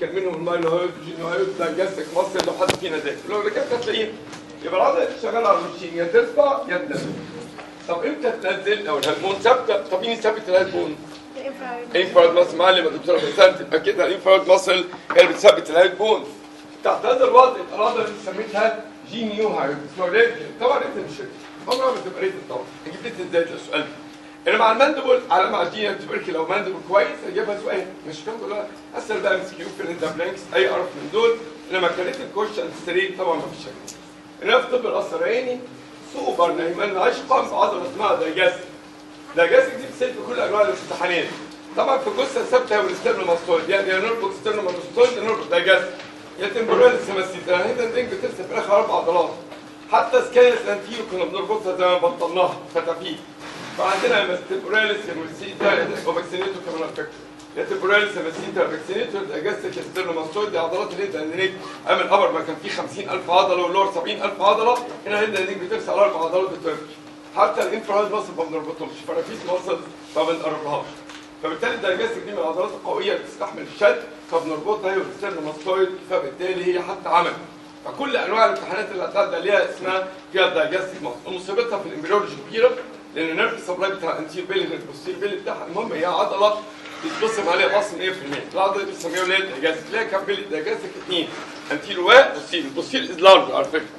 كان منهم المايلوهيد جينوهيد دايجاستيك مصر لو حد فينا ذاكر لو ركبت هتلاقيه يبقى العضله دي شغاله على الماشين يا ترفع يا تنزل طب امتى تنزل لو الهرمون ثابته طب مين يثبت الهرمون؟ انفراد ماسل معلم يا دكتوره بسنت يبقى كده الانفراد ماسل هي اللي بتثبت الهيد بون تحت هذا الوضع الرادة اللي سميتها جي نيو هايد اسمها ريت طبعا ريت مش عمرها ما تبقى ريت طبعا هجيب ريت ازاي ده السؤال انا مع الماندبل على مع الجين تبركي لو ماندبل كويس هجيبها سؤال مش كام ولا اسال بقى ام كيو في انت بلانكس اي قرف من دول انما كانت الكوشن ستريت طبعا ما فيش شك انما في طب القصراني سوبر نايمان عشقا بعضله اسمها دايجاستيك دايجاستيك دي بتصير في كل انواع الامتحانات طبعا في جثه ثابته والستيرنوماستويد يعني يا نربط ستيرنوماستويد يا نربط دايجاستيك يا تمبورال سيماسيت انا هنا الدنج بترسم في الاخر اربع عضلات حتى سكانس انتيرو كنا بنربطها زي ما بطلناها فتافيت فعندنا يا تمبوراليس يا ميرسيتا يا وفاكسينيتو كمان على فكره يا تمبوراليس يا ميرسيتا فاكسينيتو دايجاستيك يا ستيرنوماستويد دي عضلات الهيد اندنيك اما الابر ما كان فيه 50000 عضله واللور 70000 عضله هنا الهيد اندنيك بترسم على اربع عضلات بتركي حتى الانفراد ماسل ما بنربطهمش فرافيس ماسل ما بنقربهاش فبالتالي الدايجاستيك دي من العضلات القويه اللي تستحمل الشد فبنربطها هي والستيرنوماستويد فبالتالي هي حتى عمل فكل انواع الامتحانات اللي هتعدي عليها اسمها فيها الدايجاستيك ماسل ومصيبتها في الامبريولوجي كبيره لان النيرف سبلاي بتاع الانتير بيلي غير البوستير بيلي بتاعها المهم هي عضله بيتبصم عليها بصم 100% العضله دي بنسميها اللي هي الدايجاستيك ليها كام بيلي دايجاستيك اثنين انتير وبوستير البوستير از لارج على فكره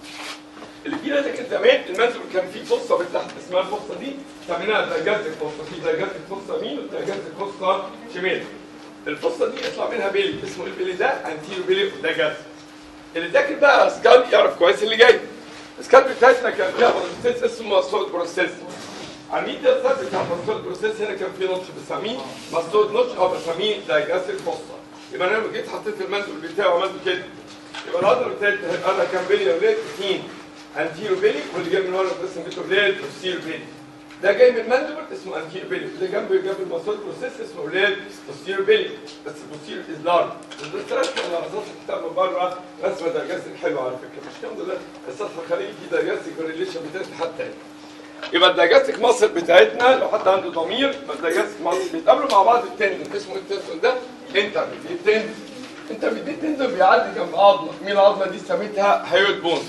اللي فيها ده كان زمان المنزل كان فيه فصه من تحت اسمها الفصه دي سميناها دايجاستيك فصه في دايجاستيك فصه يمين ودايجاستيك فصه شمال الفصه دي يطلع منها بيلي اسمه البيلي ده انتيرو بيلي دايجاستيك اللي ذاكر بقى سكال يعرف كويس اللي جاي السكال بتاعتنا كان فيها بروسيس اسمه ماستود بروسيس على الميد ده السد بتاع ماستود بروسيس هنا كان فيه نوتش بسميه ماستود نوتش او بسميه دايجاستيك فصه يبقى انا لما جيت حطيت المنزل بتاعه وعملت كده يبقى العضله بتاعتي هيبقى لها كام بيلي يا ولاد؟ اثنين انتيرو بيلي واللي جاي من ورا اسمه بيتو بلاد وستيرو بيلي ده جاي من ماندبل اسمه انتيرو بيلي اللي جنبه جنب الماسول بروسيس اسمه ولاد وستيرو بيلي بس البوستيرو از لارج الرسمه على اساس الكتاب من بره رسمه دايجاستيك حلوه على فكره مش الحمد لله السطح الخارجي فيه دايجاستيك ريليشن بتاعتي حتى هنا يبقى الدايجاستيك ماسل بتاعتنا لو حد عنده ضمير الدايجاستيك ماسل بيتقابلوا مع بعض التندن اسمه التندن ده انترميديت تندن انترميديت تندن بيعدي جنب عظمه مين العظمه دي سميتها هيوت بون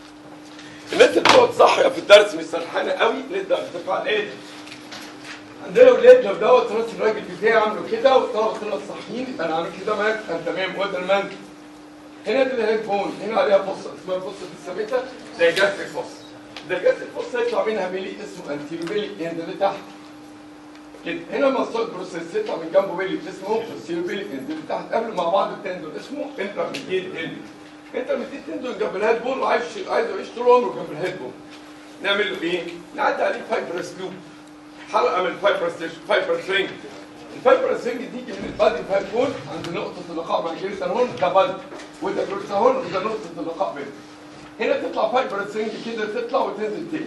الناس اللي بتقعد صاحيه في الدرس مش سرحانه قوي نبدا ارتفاع الايه عندنا ولاد لو دوت راس الراجل بتاعي عامله كده والطلبه طلعوا صاحيين يبقى انا عامل كده معاك كان تمام وده المنجل هنا دي الهيد بون هنا عليها فصه اسمها الفصه دي ثابته دايجاستيك فصه دايجاستيك فصه يطلع منها بيلي اسمه انتيرو بيلي ينزل لتحت كده هنا مصاص بروسيس يطلع من جنبه بيلي اسمه بروسيرو بيلي ينزل لتحت قبل مع بعض التندون اسمه انترميديت تندون انترميديت تندون جنب الهيد بون وعايز عايز يعيش طول عمره جنب الهيد بون نعمل له ايه؟ نعدي عليه فايبرس لوب حلقه من فايبرس فايبر سرينج الفايبر سرينج دي من البادي فايب بون عند نقطه اللقاء مع جيرسون هون ده بادي وده جيرسون هون وده نقطه اللقاء بينهم هنا تطلع فايبر سرينج كده تطلع وتنزل تاني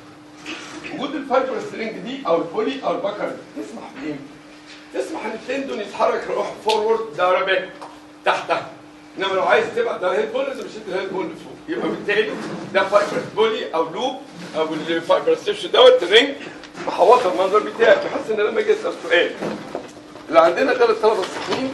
وجود الفايبر سترينج دي او البولي او البكر تسمح بايه؟ تسمح ان التندون يتحرك يروح فورورد ده باك تحت تحت انما لو عايز تبعد ده هيد بول لازم تشد الهيد بول لفوق يبقى بالتالي ده فايبر بولي او لوب او الفايبر ستيشن دوت الرينج محوطه المنظر بتاعك بحيث ان لما اجي اسال سؤال اللي عندنا ثلاث طلبه صحيين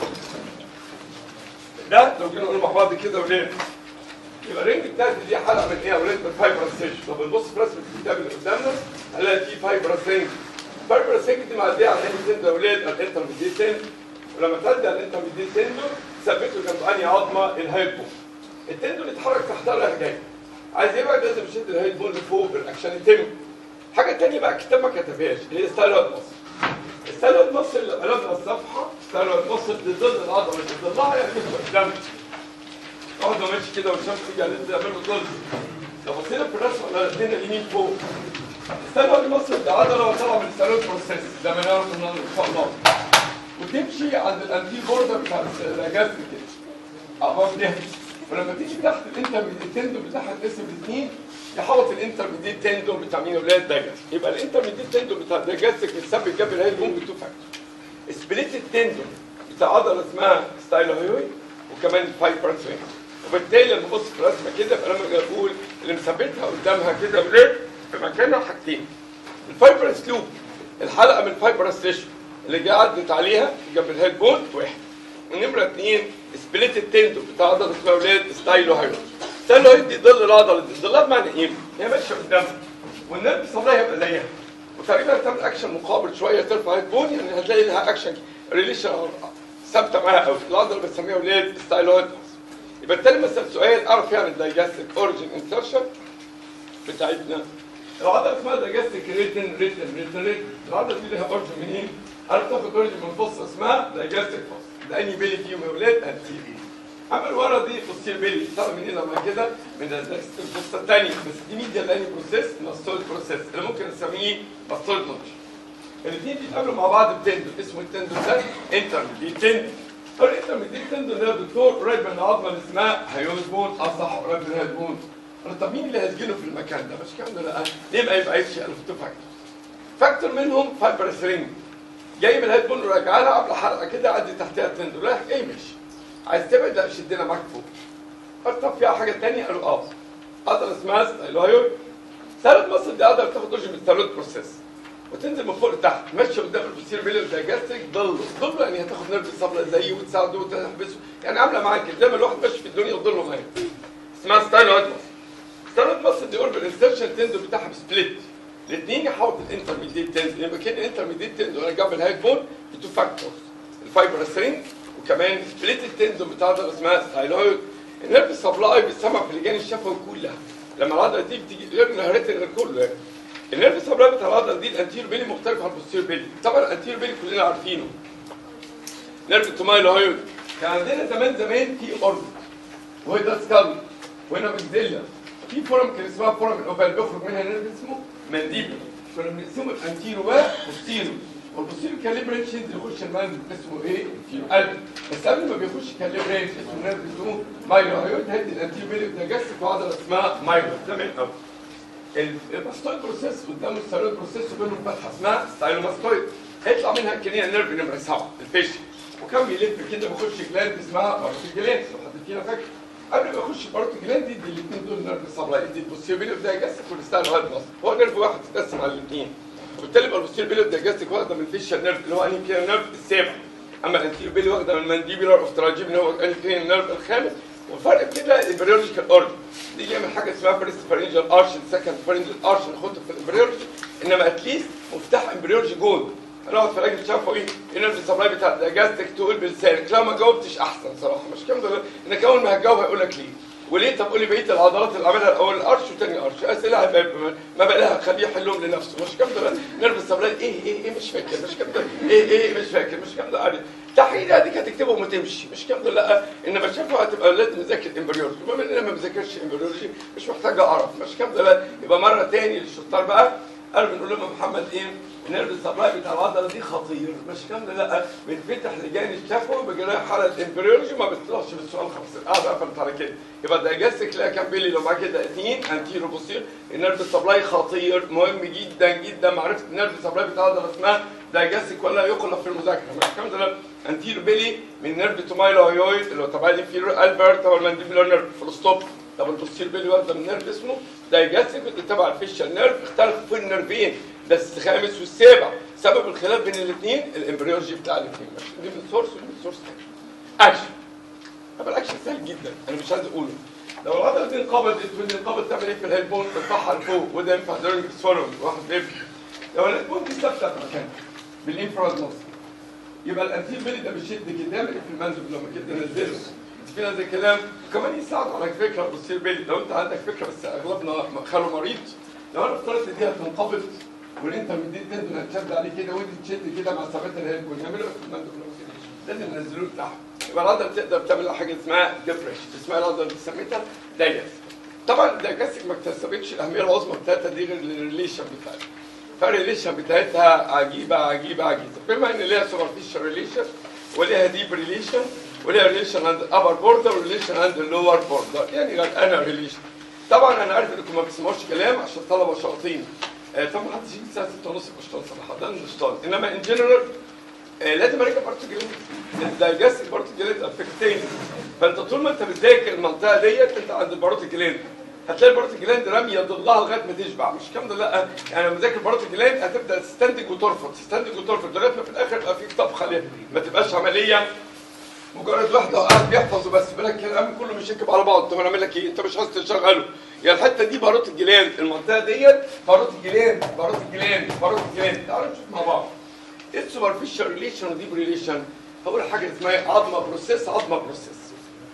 ده لو جينا نقول مع بعض كده ولاد يبقى الرينج بتاعتي دي حلقه من ايه يا ولاد من فايبر ستيشن طب نبص في رسمه الكتاب اللي قدامنا هنلاقي في فايبر رينج فايبر رينج دي معديه على الانتر يا ولاد الانترميديت تند ولما تعدي على الانترميديت تندون ثبته جنب انهي عظمه الهيد بون التندون يتحرك تحتها رايح جاي عايز يبعد لازم يشد الهيد بون لفوق عشان يتم حاجه ثانيه بقى الكتاب ما كتبهاش اللي هي ستايلويد مصر ستايلويد مصر اللي قلبنا الصفحه ستايلويد مصر ضد العضله اللي ضدها يعني قدام اقعد ماشي كده والشمس تيجي عليه تعمل له ظل لو بصينا في الرسمه على الاثنين اليمين فوق الستايلويد مصر ده عضله طالعه من الستايلويد بروسيس زي ما نعرف ان شاء الله وتمشي عند الانتي بوردر بتاع الاجاز كده اباف ده ولما تيجي تحت الانترميديت تندون بتاعها تقسم الاثنين يحوط الانترميديت تندون بتاع مين ولاد داجاس يبقى الانترميديت تندون بتاع داجاستك متثبت جنب الهيد بون بتو فاكتور سبليت التندون بتاع عضله اسمها ستايلوهيوي وكمان فايبر سوينج وبالتالي لما ابص في الرسمه كده يبقى لما اجي اقول اللي مثبتها قدامها كده ولاد في مكانها حاجتين الفايبر سلوب الحلقه من الفايبر ستيشن اللي جه عدت عليها جنب الهيد بون واحد ونمره اثنين سبليت التندو بتاع عضله اسمها اولاد ستايلوهايد ستايلوهايد دي ظل العضله دي ظلها بمعنى ايه؟ هي ماشيه قدام والنرف صدرها هيبقى زيها وتقريبا هتعمل اكشن مقابل شويه ترفع البون يعني هتلاقي لها اكشن ريليشن ثابته معاها قوي العضله اللي بنسميها ولاد ستايلويد يبقى التاني مثلا سؤال اعرف يعني الدايجاستيك اوريجن انسرشن بتاعتنا العضله اسمها دايجاستيك ريتن ريتن ريتن ريتن العضله دي لها اوريجن منين؟ عارف تاخد اوريجن من فص اسمها دايجاستيك فص ده انهي بيلي فيهم يا ولاد؟ انتيري اما الورا دي بوستير بيلي طالع منين لما كده من الفص الثاني بس دي ميديا لاني بروسيس ماستويد بروسيس اللي ممكن نسميه ماستويد نوتش الاثنين بيتقابلوا مع بعض بتندو اسمه التندو ده انترميديت تندو الانترميديت تندو ده يا دكتور قريب من العظمه اللي اسمها هيوز بون اصح قريب من الهيد بون طب مين اللي هيسجنه في المكان ده مش كام ده لا ليه ما يبقاش الف فاكتور فاكتور منهم فايبرس رينج جاي من الهيد بون وراجع لها قبل حلقه كده عدي تحتها تندو رايح جاي ماشي عايز تبعد لا شدنا معاك فوق قلت طب فيها حاجه ثانيه قالوا اه عضله اسمها ستايلوهايويد ثالث مصر دي عضله بتاخد اورجن من الثالوت بروسيس وتنزل من فوق لتحت ماشيه قدام البوستير بيلي والدايجاستريك ضل ضل يعني هتاخد نرف الصبله زيه وتساعده وتحبسه يعني عامله معاك كده زي ما الواحد ماشي في الدنيا وضله معاك اسمها ستايلوهايد مصر ستايلوهايد مصر دي اوربل انسرشن تندو بتاعها سبليت الاثنين يحاول الانترميديت تندو يبقى كده الانترميديت تندو انا جنب الهيد بون بتو فاكتورز الفايبرس رينج وكمان سبليت التندو بتاع عضله اسمها ستايلوهايد النيرف سبلاي بيتسمع في اللجان الشفوي كلها لما العضله دي بتيجي غير نهارتها غير كله يعني النيرف سبلاي بتاع العضله دي الانتير بيلي مختلف عن البوستير بيلي طبعا الانتير بيلي كلنا عارفينه نيرف التومايلوهايد كان عندنا زمان زمان في اوربت وهي ده سكال وهنا مجدله في فورم كان اسمها فورم الاوفال بيخرج منها نيرف اسمه مانديبل كنا بنقسمه الانتيرو وبوستيرو والبوستيرو كان ليه برانش ينزل يخش المانديبل اسمه ايه؟ انتيرو قلب بس قبل ما بيخش كان ليه برانش اسمه نيرف اسمه مايلوهايد هيدي الانتيرو بيلي بتجسد وعضله اسمها مايلو زمان قوي الماستويد بروسيس قدامه الستايلويد بروسيس وبينهم فتحه اسمها ستايلوماستويد هيطلع منها الكنيه نيرف نمره 7 الفيش وكان بيلف كده بيخش جلاند اسمها بارتي جلاند لو حد فينا فاكر قبل ما يخش بارتي جلاند يدي الاثنين دول نيرف سبلاي يدي البوستير بيلي دايجاستيك والستايلويد مصر هو نيرف واحد تتقسم على الاثنين وبالتالي يبقى البوستير بيلي دايجاستيك واخده من الفيشال نيرف اللي هو انهي كده نيرف السابع اما الانتيريور بيلي واخده من المانديبيولار اوفتراجيم اللي هو انهي كده نيرف الخامس والفرق كده البريولوجيكال اورجن دي جايه من حاجه اسمها فيرست فارنجال ارش سكند فارنجال ارش ناخدها في الامبريولوجي انما اتليست مفتاح امبريولوجي جود هنقعد في راجل شفوي النرف سبلاي بتاع الدايجاستيك تقول بلسانك لو ما جاوبتش احسن صراحه مش كام ده انك اول ما هتجاوب هيقول لك ليه وليه طب قول لي بقيه العضلات اللي عملها الاول الارش وتاني ارش اسئله هيبقى ما بقى لها خليه يحلهم لنفسه مش كام ده نرف سبلاي ايه ايه ايه مش فاكر مش كام ده ايه ايه مش فاكر مش كام ده عادي تحليل هذيك هتكتبهم وتمشي مش كام ده لا انما شافوا هتبقى لازم نذاكر امبريولوجي بما ان انا ما بذاكرش امبريولوجي مش محتاج اعرف مش كام ده لا يبقى مره تاني للشطار بقى قالوا بنقول لهم محمد ايه النيرف السبلاي بتاع العضله دي خطير مش كام ده لا بيتفتح لجان الشفوي بجراح حاله امبريولوجي ما بتطلعش بالسؤال خالص اه بقى فهمت على كده يبقى دايجاستيك لا كام بيلي لو معاه كده اثنين انتيرو بوستير النيرف السبلاي خطير مهم جدا جدا معرفه النيرف السبلاي بتاع العضله اسمها دايجاستيك ولا يقلب في المذاكره مش كام ده لا انتيرو بيلي من نيرف تومايلوهيويد اللي هو تبع الانفيرور البرت هو المانديبولار نيرف فول ستوب طب البوستير بيلي واخده من نيرف اسمه دايجاستيك اللي تبع الفيشال نيرف اختلفوا في النيرفين ده الخامس والسابع سبب الخلاف بين الاثنين الامبريولوجي بتاع الاثنين دي من سورس ومن سورس تاني اكشن طب الاكشن سهل جدا انا مش عايز اقوله لو العضله دي انقبضت واللي انقبض تعمل ايه في الهيد بون ترفعها لفوق وده ينفع دورنج سوالو واحد بيفرق لو الهيد بون دي ثابته في مكانها بالانفراد نص يبقى الانتير بيلي ده بيشد كده يعمل في المنزل لما كده نزله في ناس كلام كمان يساعد على فكره بتصير بيلي لو انت عندك فكره بس اغلبنا خاله مريض لو انا افترضت دي هتنقبض والانت مديت تندن هتشد عليه كده ودي تشد كده مع ثبات الهيد بون يعملوا في المندل لازم ننزلوه لتحت يبقى العضله تقدر تعمل حاجه اسمها ديبريشن اسمها العضله اللي سميتها دايجاس طبعا الدايجاستيك ما اكتسبتش الاهميه العظمى بتاعتها دي غير الريليشن بتاعتها فالريليشن بتاعتها عجيبه عجيبه عجيبه بما ان ليها سوبرفيشال ريليشن وليها ديب ريليشن وليها ريليشن عند الابر بوردر وريليشن عند اللور بوردر يعني غرقانه ريليشن طبعا انا عارف انكم ما بتسمعوش كلام عشان طلبه شاطين آه طبعا ما حدش يجي الساعه 6 ونص يبقى شطان صراحه ده مش شطان انما ان جنرال آه لازم ارجع بارت جليد الدايجاستيك بارت جليد افكتين فانت طول ما انت بتذاكر المنطقه ديت انت عند البارت جليد هتلاقي البارت جلاند راميه ضلها لغايه ما تشبع مش كام ده لا يعني لما تذاكر بارت جلاند هتبدا تستنتج وترفض تستنتج وترفض لغايه ما في الاخر يبقى في طبخه ليها ما تبقاش عمليه مجرد واحده قاعد بيحفظ وبس بالك الكلام كله مش يكب على بعض طب انا اعمل لك ايه انت مش عايز تشغله يا الحته دي باروت الجلان المنطقه ديت باروت الجلان باروت الجلان باروت الجلان تعالوا نشوف مع بعض ايه السوبرفيشال ريليشن وديب ريليشن هقول حاجه اسمها عظمه بروسيس عظمه بروسيس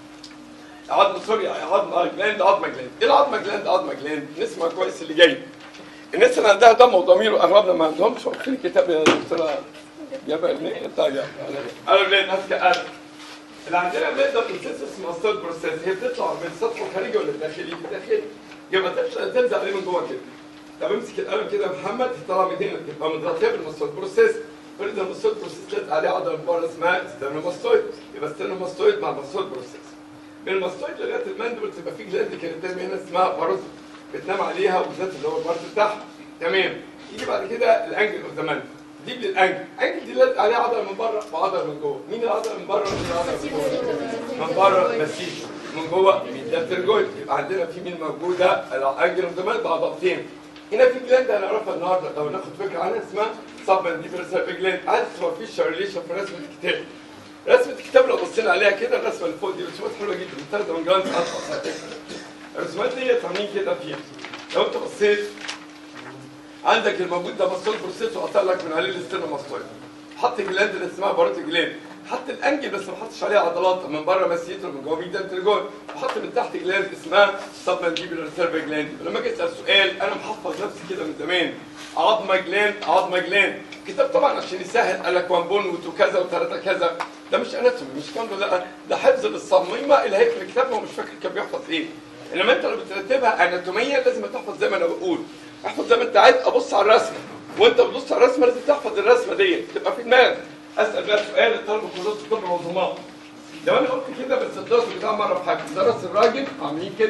عظمه سوري عظمه جلاند عظمه جلاند ايه العظمه جلاند عظمه جلاند نسمع كويس اللي جاي الناس اللي عندها دم وضمير واغلبنا ما عندهمش واخدين الكتاب يا دكتوره يا بني انت يا انا بلاد ناس كأنا اللي عندنا بنقدر بروسيس اسمها ستول بروسيس هي بتطلع من السطح الخارجي ولا الداخلي؟ الداخلي يبقى تمشي تلزق عليه من جوه كده طب امسك القلم كده يا محمد طلع من هنا تبقى متغطيه بالمستوى بروسيس فريد المستوى بروسيس لازق عليه عضله من بره اسمها ستيرنوماستويد يبقى ستيرنوماستويد مع المستوى بروسيس من الماستويد لغايه الماندبل تبقى في جلاند كانت هنا اسمها باروز بتنام عليها وبالذات اللي هو البارت بتاعها تمام يجي بعد كده الانجل اوف ذا ماندبل دي بالانجل انجل دي لازق عليها عضله من بره وعضله من جوه مين العضله من بره ومين العضله من جوه من بره مسيج من جوه ميديال ترجويد يبقى عندنا في مين موجوده الانجل اوف ذا ماندبل عضلتين هنا في جلاند هنعرفها النهارده لو ناخد فكره عنها اسمها سبمنديبل جلاند عايز في ريليشن في رسمه الكتاب رسمة الكتاب لو بصينا عليها كده الرسمة اللي فوق دي رسومات حلوة جدا متاخدة من جراند أطلس الرسومات دي عاملين كده فيها لو أنت بصيت عندك الموجود ده مستول بروسيس وقطع لك من عليه الاسترنوماستويد حط جلاند اللي اسمها باروت جلاند حط الانجل بس ما حطش عليها عضلات من بره مسيته من جوه بيدان ترجون وحط من تحت جلاند اسمها سب مانديبولار سيرفي جلاند لما اجي اسال سؤال انا محفظ نفسي كده من زمان عظمه جلاند عظمه جلاند الكتاب طبعا عشان يسهل قال لك 1 بون وتو كذا وثلاثه كذا ده مش اناتومي مش كام لا ده حفظ للصميمه اللي هيكتب الكتاب هو مش فاكر كان بيحفظ ايه انما انت لو بترتبها اناتوميا لازم تحفظ زي ما انا بقول احفظ زي ما انت عايز ابص على الرسمه وانت بتبص على الرسمه لازم تحفظ الرسمه دي تبقى في دماغك اسال بقى سؤال الطلبه كلهم طب منظمات لو انا قلت كده بس الدرس بتاع مره في حاجه درس الراجل عاملين كده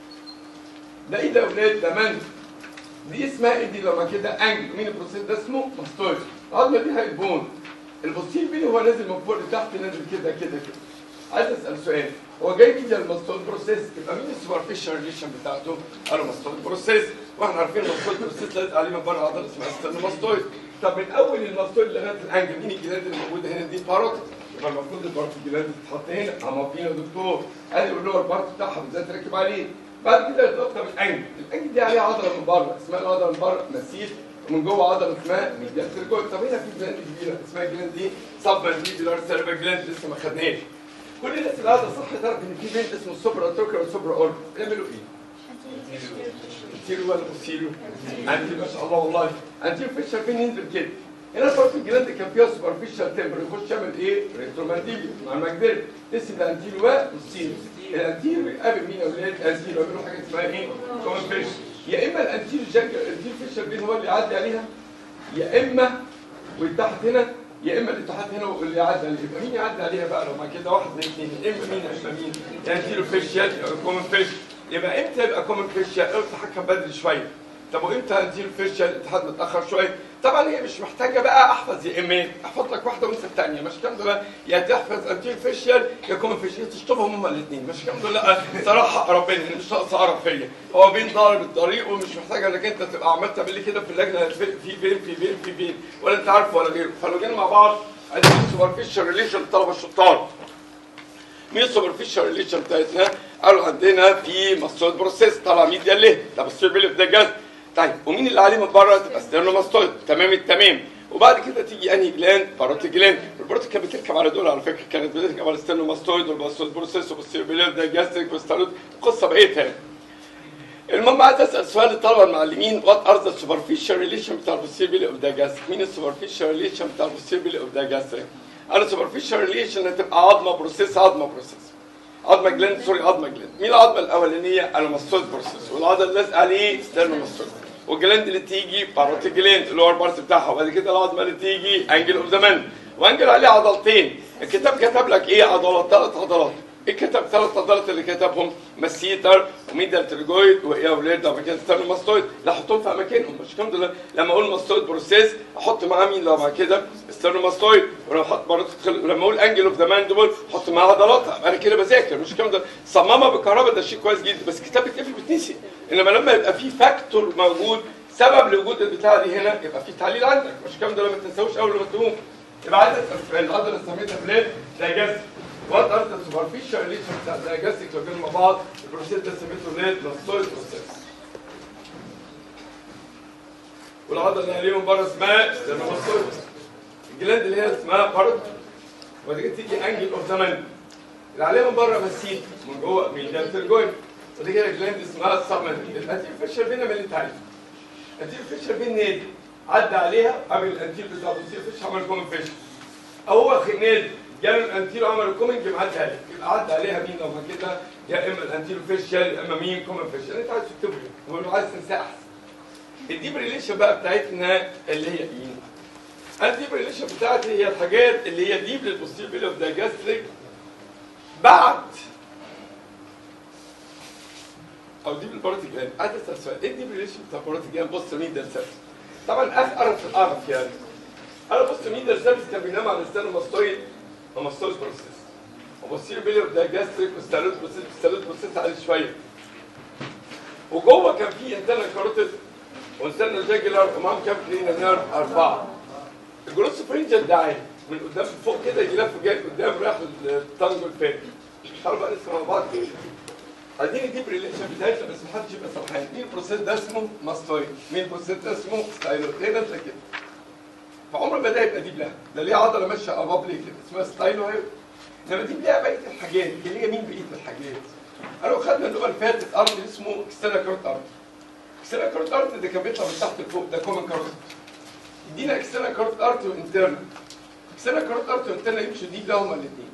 ده ايه ده يا اولاد ده منج دي اسمها ايه دي لما كده انجل مين البروسيس ده اسمه ماستويد العظمه دي هيبون البوستيل بيني هو نازل من فوق لتحت نازل كده كده كده عايز اسال سؤال هو جاي كده الماستويد بروسيس يبقى مين السوبرفيشال ريليشن بتاعته؟ قالوا ماستويد بروسيس واحنا عارفين الماستويد بروسيس لازق عليه من بره عضله اسمها ستيرنوماستويد طب من اول الماستويد لغايه الانجل مين الجلاند اللي موجوده هنا دي باروت يبقى المفروض البارت الجلاند تتحط هنا اما فينا دكتور قال لي اللي هو البارت بتاعها بالذات تركب عليه بعد كده اضافه من الانجل الانجل دي عليها عضله من بره اسمها العضله من بره مسيت ومن جوه عضله اسمها ميديال ترجويد طب هنا في جلاند كبيره اسمها الجلاند دي سب مانديبولار سيرفا جلاند لسه ما خدناش كل الناس اللي قاعده صح تعرف ان في بنت اسمه السوبرا توكر والسوبرا اورب بيعملوا ايه؟ انتيرو ولا بوستيرو؟ انتي ما شاء الله والله انتيرو فيشر فين ينزل كده هنا الفرق الجلاند كان فيها سوبرفيشال تمبر يخش يعمل ايه؟ ريترومانديبيا مع المجدري اسم الانتيرو وبوستيرو الانتيرو بيقابل مين يا اولاد؟ الانتيرو بيعملوا حاجه اسمها ايه؟ كومن فيش يا اما الانتيرو جانجر الانتيرو فيشر بين هو اللي يعدي عليها يا اما والتحت هنا يا اما اللي تحت هنا واللي يعدي عليها يبقى مين يعدي عليها بقى لو ما كده واحد من الاثنين يا اما مين يا اما مين انتيرو فيشل كومن فيش يبقى امتى يبقى كومن فيشل لو تحكم بدري شويه طب وامتى انتيرو فيشل اتحاد متاخر شويه طبعا هي مش محتاجه بقى احفظ يا اما احفظ لك واحده وانسى الثانيه مش كام دول يا تحفظ انتيرو فيشل يا كومن فيشل تشطبهم هما الاثنين مش كام دول لا صراحه ربنا مش ناقص اعرف فيا هو بين ضارب الطريق ومش محتاج انك انت تبقى عمال تعمل لي كده في اللجنه في في فين في فين في فين ولا انت عارف ولا غيره فلو جينا مع بعض ادي سوبرفيشال ريليشن الطلبه الشطار مين السوبرفيشال ريليشن بتاعتنا؟ قالوا عندنا في ماستويد بروسيس طالع ميديا ليه؟ ده بصير بيلف ده جاز طيب ومين اللي عليه من بره؟ تبقى ستيرنوماستويد تمام التمام وبعد كده تيجي انهي جلاند؟ باروت جلاند الباروت كانت بتركب على دول على فكره كانت بتركب على الستيرنوماستويد والماستويد بروسيس وبصير بيلف ده جاستريك وستارود قصه بقيتها يعني. المهم عايز اسال سؤال الطلبه المعلمين وات ار ذا سوبرفيشال ريليشن بتاع البوستيربيلي اوف ذا جاستريك مين السوبرفيشال ريليشن بتاع البوستيربيلي اوف ذا جاستريك انا سوبرفيشال ريليشن هتبقى عظمه بروسيس عظمه بروسيس عظمه جلاند سوري عظمه جلاند مين العظمه الاولانيه الماستويد بروسيس والعضله اللي لازقه عليه ستيرنوماستويد والجلاند اللي تيجي باروت جلاند اللي هو البارت بتاعها وبعد كده العظمه اللي تيجي انجل اوف ذا مان وانجل عليه عضلتين الكتاب كتب لك ايه عضلات ثلاث عضلات الكتاب ثلاث عضلات اللي كتبهم مسيتر وميدال ترجويد وايه يا اولاد لما كان ستيرنوماستويد لا احطهم في اماكنهم مش الحمد لله لما اقول ماستويد بروسيس احط معاه مين لو مع كده ستيرنوماستويد ولو احط برضه لما اقول انجل اوف ذا ماندبل احط معاه عضلاتها انا كده بذاكر مش الكلام ده صممها بالكهرباء ده شيء كويس جدا بس الكتاب بيتقفل بتنسي انما لما يبقى في فاكتور موجود سبب لوجود البتاعه دي هنا يبقى في تعليل عندك مش الكلام ده ما تنساهوش اول ما تقوم يبقى عايز اسال سؤال العضله اللي سميتها بلاد ده جذب وات ار ذا سوبرفيشال ريليشن بتاع الدايجاستيك لو كانوا مع بعض البروسيس ده سميته ليت ماستويد بروسيس والعضله اللي عليه من بره اسمها ستيرنوماستويد الجلاند اللي هي اسمها بارت وبعد كده تيجي انجل اوف ذا مان اللي عليه من بره مسيل من جوه ميديال ترجوين ودي كده جلاند اسمها السبمنت الانتير فيشر فينا من اللي انت عارفه الانتير فيشر فين نادي عدى عليها قبل الانتير بتاع الانتير فيشر عمل كومن فيشر او هو نادي جاله الانتير عمل كومن جه معدي عليها يبقى عدى عليها مين لو ما كده يا اما الانتير فيشر يا اما مين كومن فيشر انت عايز تكتبه هو لو عايز تنساه احسن الديب ريليشن بقى بتاعتنا اللي هي ايه؟ الديب ريليشن بتاعتي هي الحاجات اللي هي ديب للبوستيبيلي اوف دايجاستريك بعد او ديب البارتي جلاند عايز اسال سؤال ايه الديب ريليشن بتاع البارتي جلاند بص مين ده السبس طبعا اقرب في القرف يعني انا بص مين ده السبس كان بينام على الستانوماستويد وماستويد بروسيس وبوستيبيلي اوف دايجاستريك وستالوت بروسيس ستالوت بروسيس عالي شويه وجوه كان في انترنال كاروتيد وانسان جاجلر امام كام كلينا نيرف اربعه الجروس فرنجل ده عالي من قدام فوق كده يلف جاي قدام رايح للطنج والفات تعالوا بقى نسمع مع بعض عايزين نجيب ريليشن بتاعتنا بس محدش يبقى سرحان مين البروسيس ده اسمه ماستويد مين البروسيس ده اسمه ستايلو هي نازله كده فعمر ما ده يبقى ديب لها ده ليه عضله ماشيه اباب ليه كده اسمها ستايلو هي انما ديب لها بقيه الحاجات اللي هي مين بقيه الحاجات قالوا خدنا اللغه اللي فاتت ارض اسمه اكسترا كروت ارض اكسترا كروت ارت ده كان بيطلع من تحت لفوق ده كومن كروت يدينا اكسترا كروت ارت وانترنال اكسترا كروت ارت وانترنال يمشوا ديب ده هما الاثنين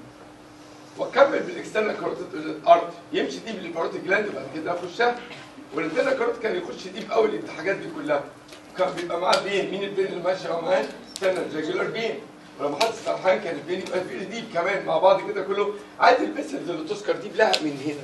واكمل بالاكسترا كروت ارت يمشي ديب للباروت جلاند بعد كده اخشها والانترنال كروت كان يخش ديب قوي الحاجات دي كلها كان بيبقى معاه بين مين البين اللي ماشي معاه استنى ريجولار بين ولما حد سرحان كان البين يبقى في ديب كمان مع بعض كده كله عادي البسل اللي تذكر ديب لها من هنا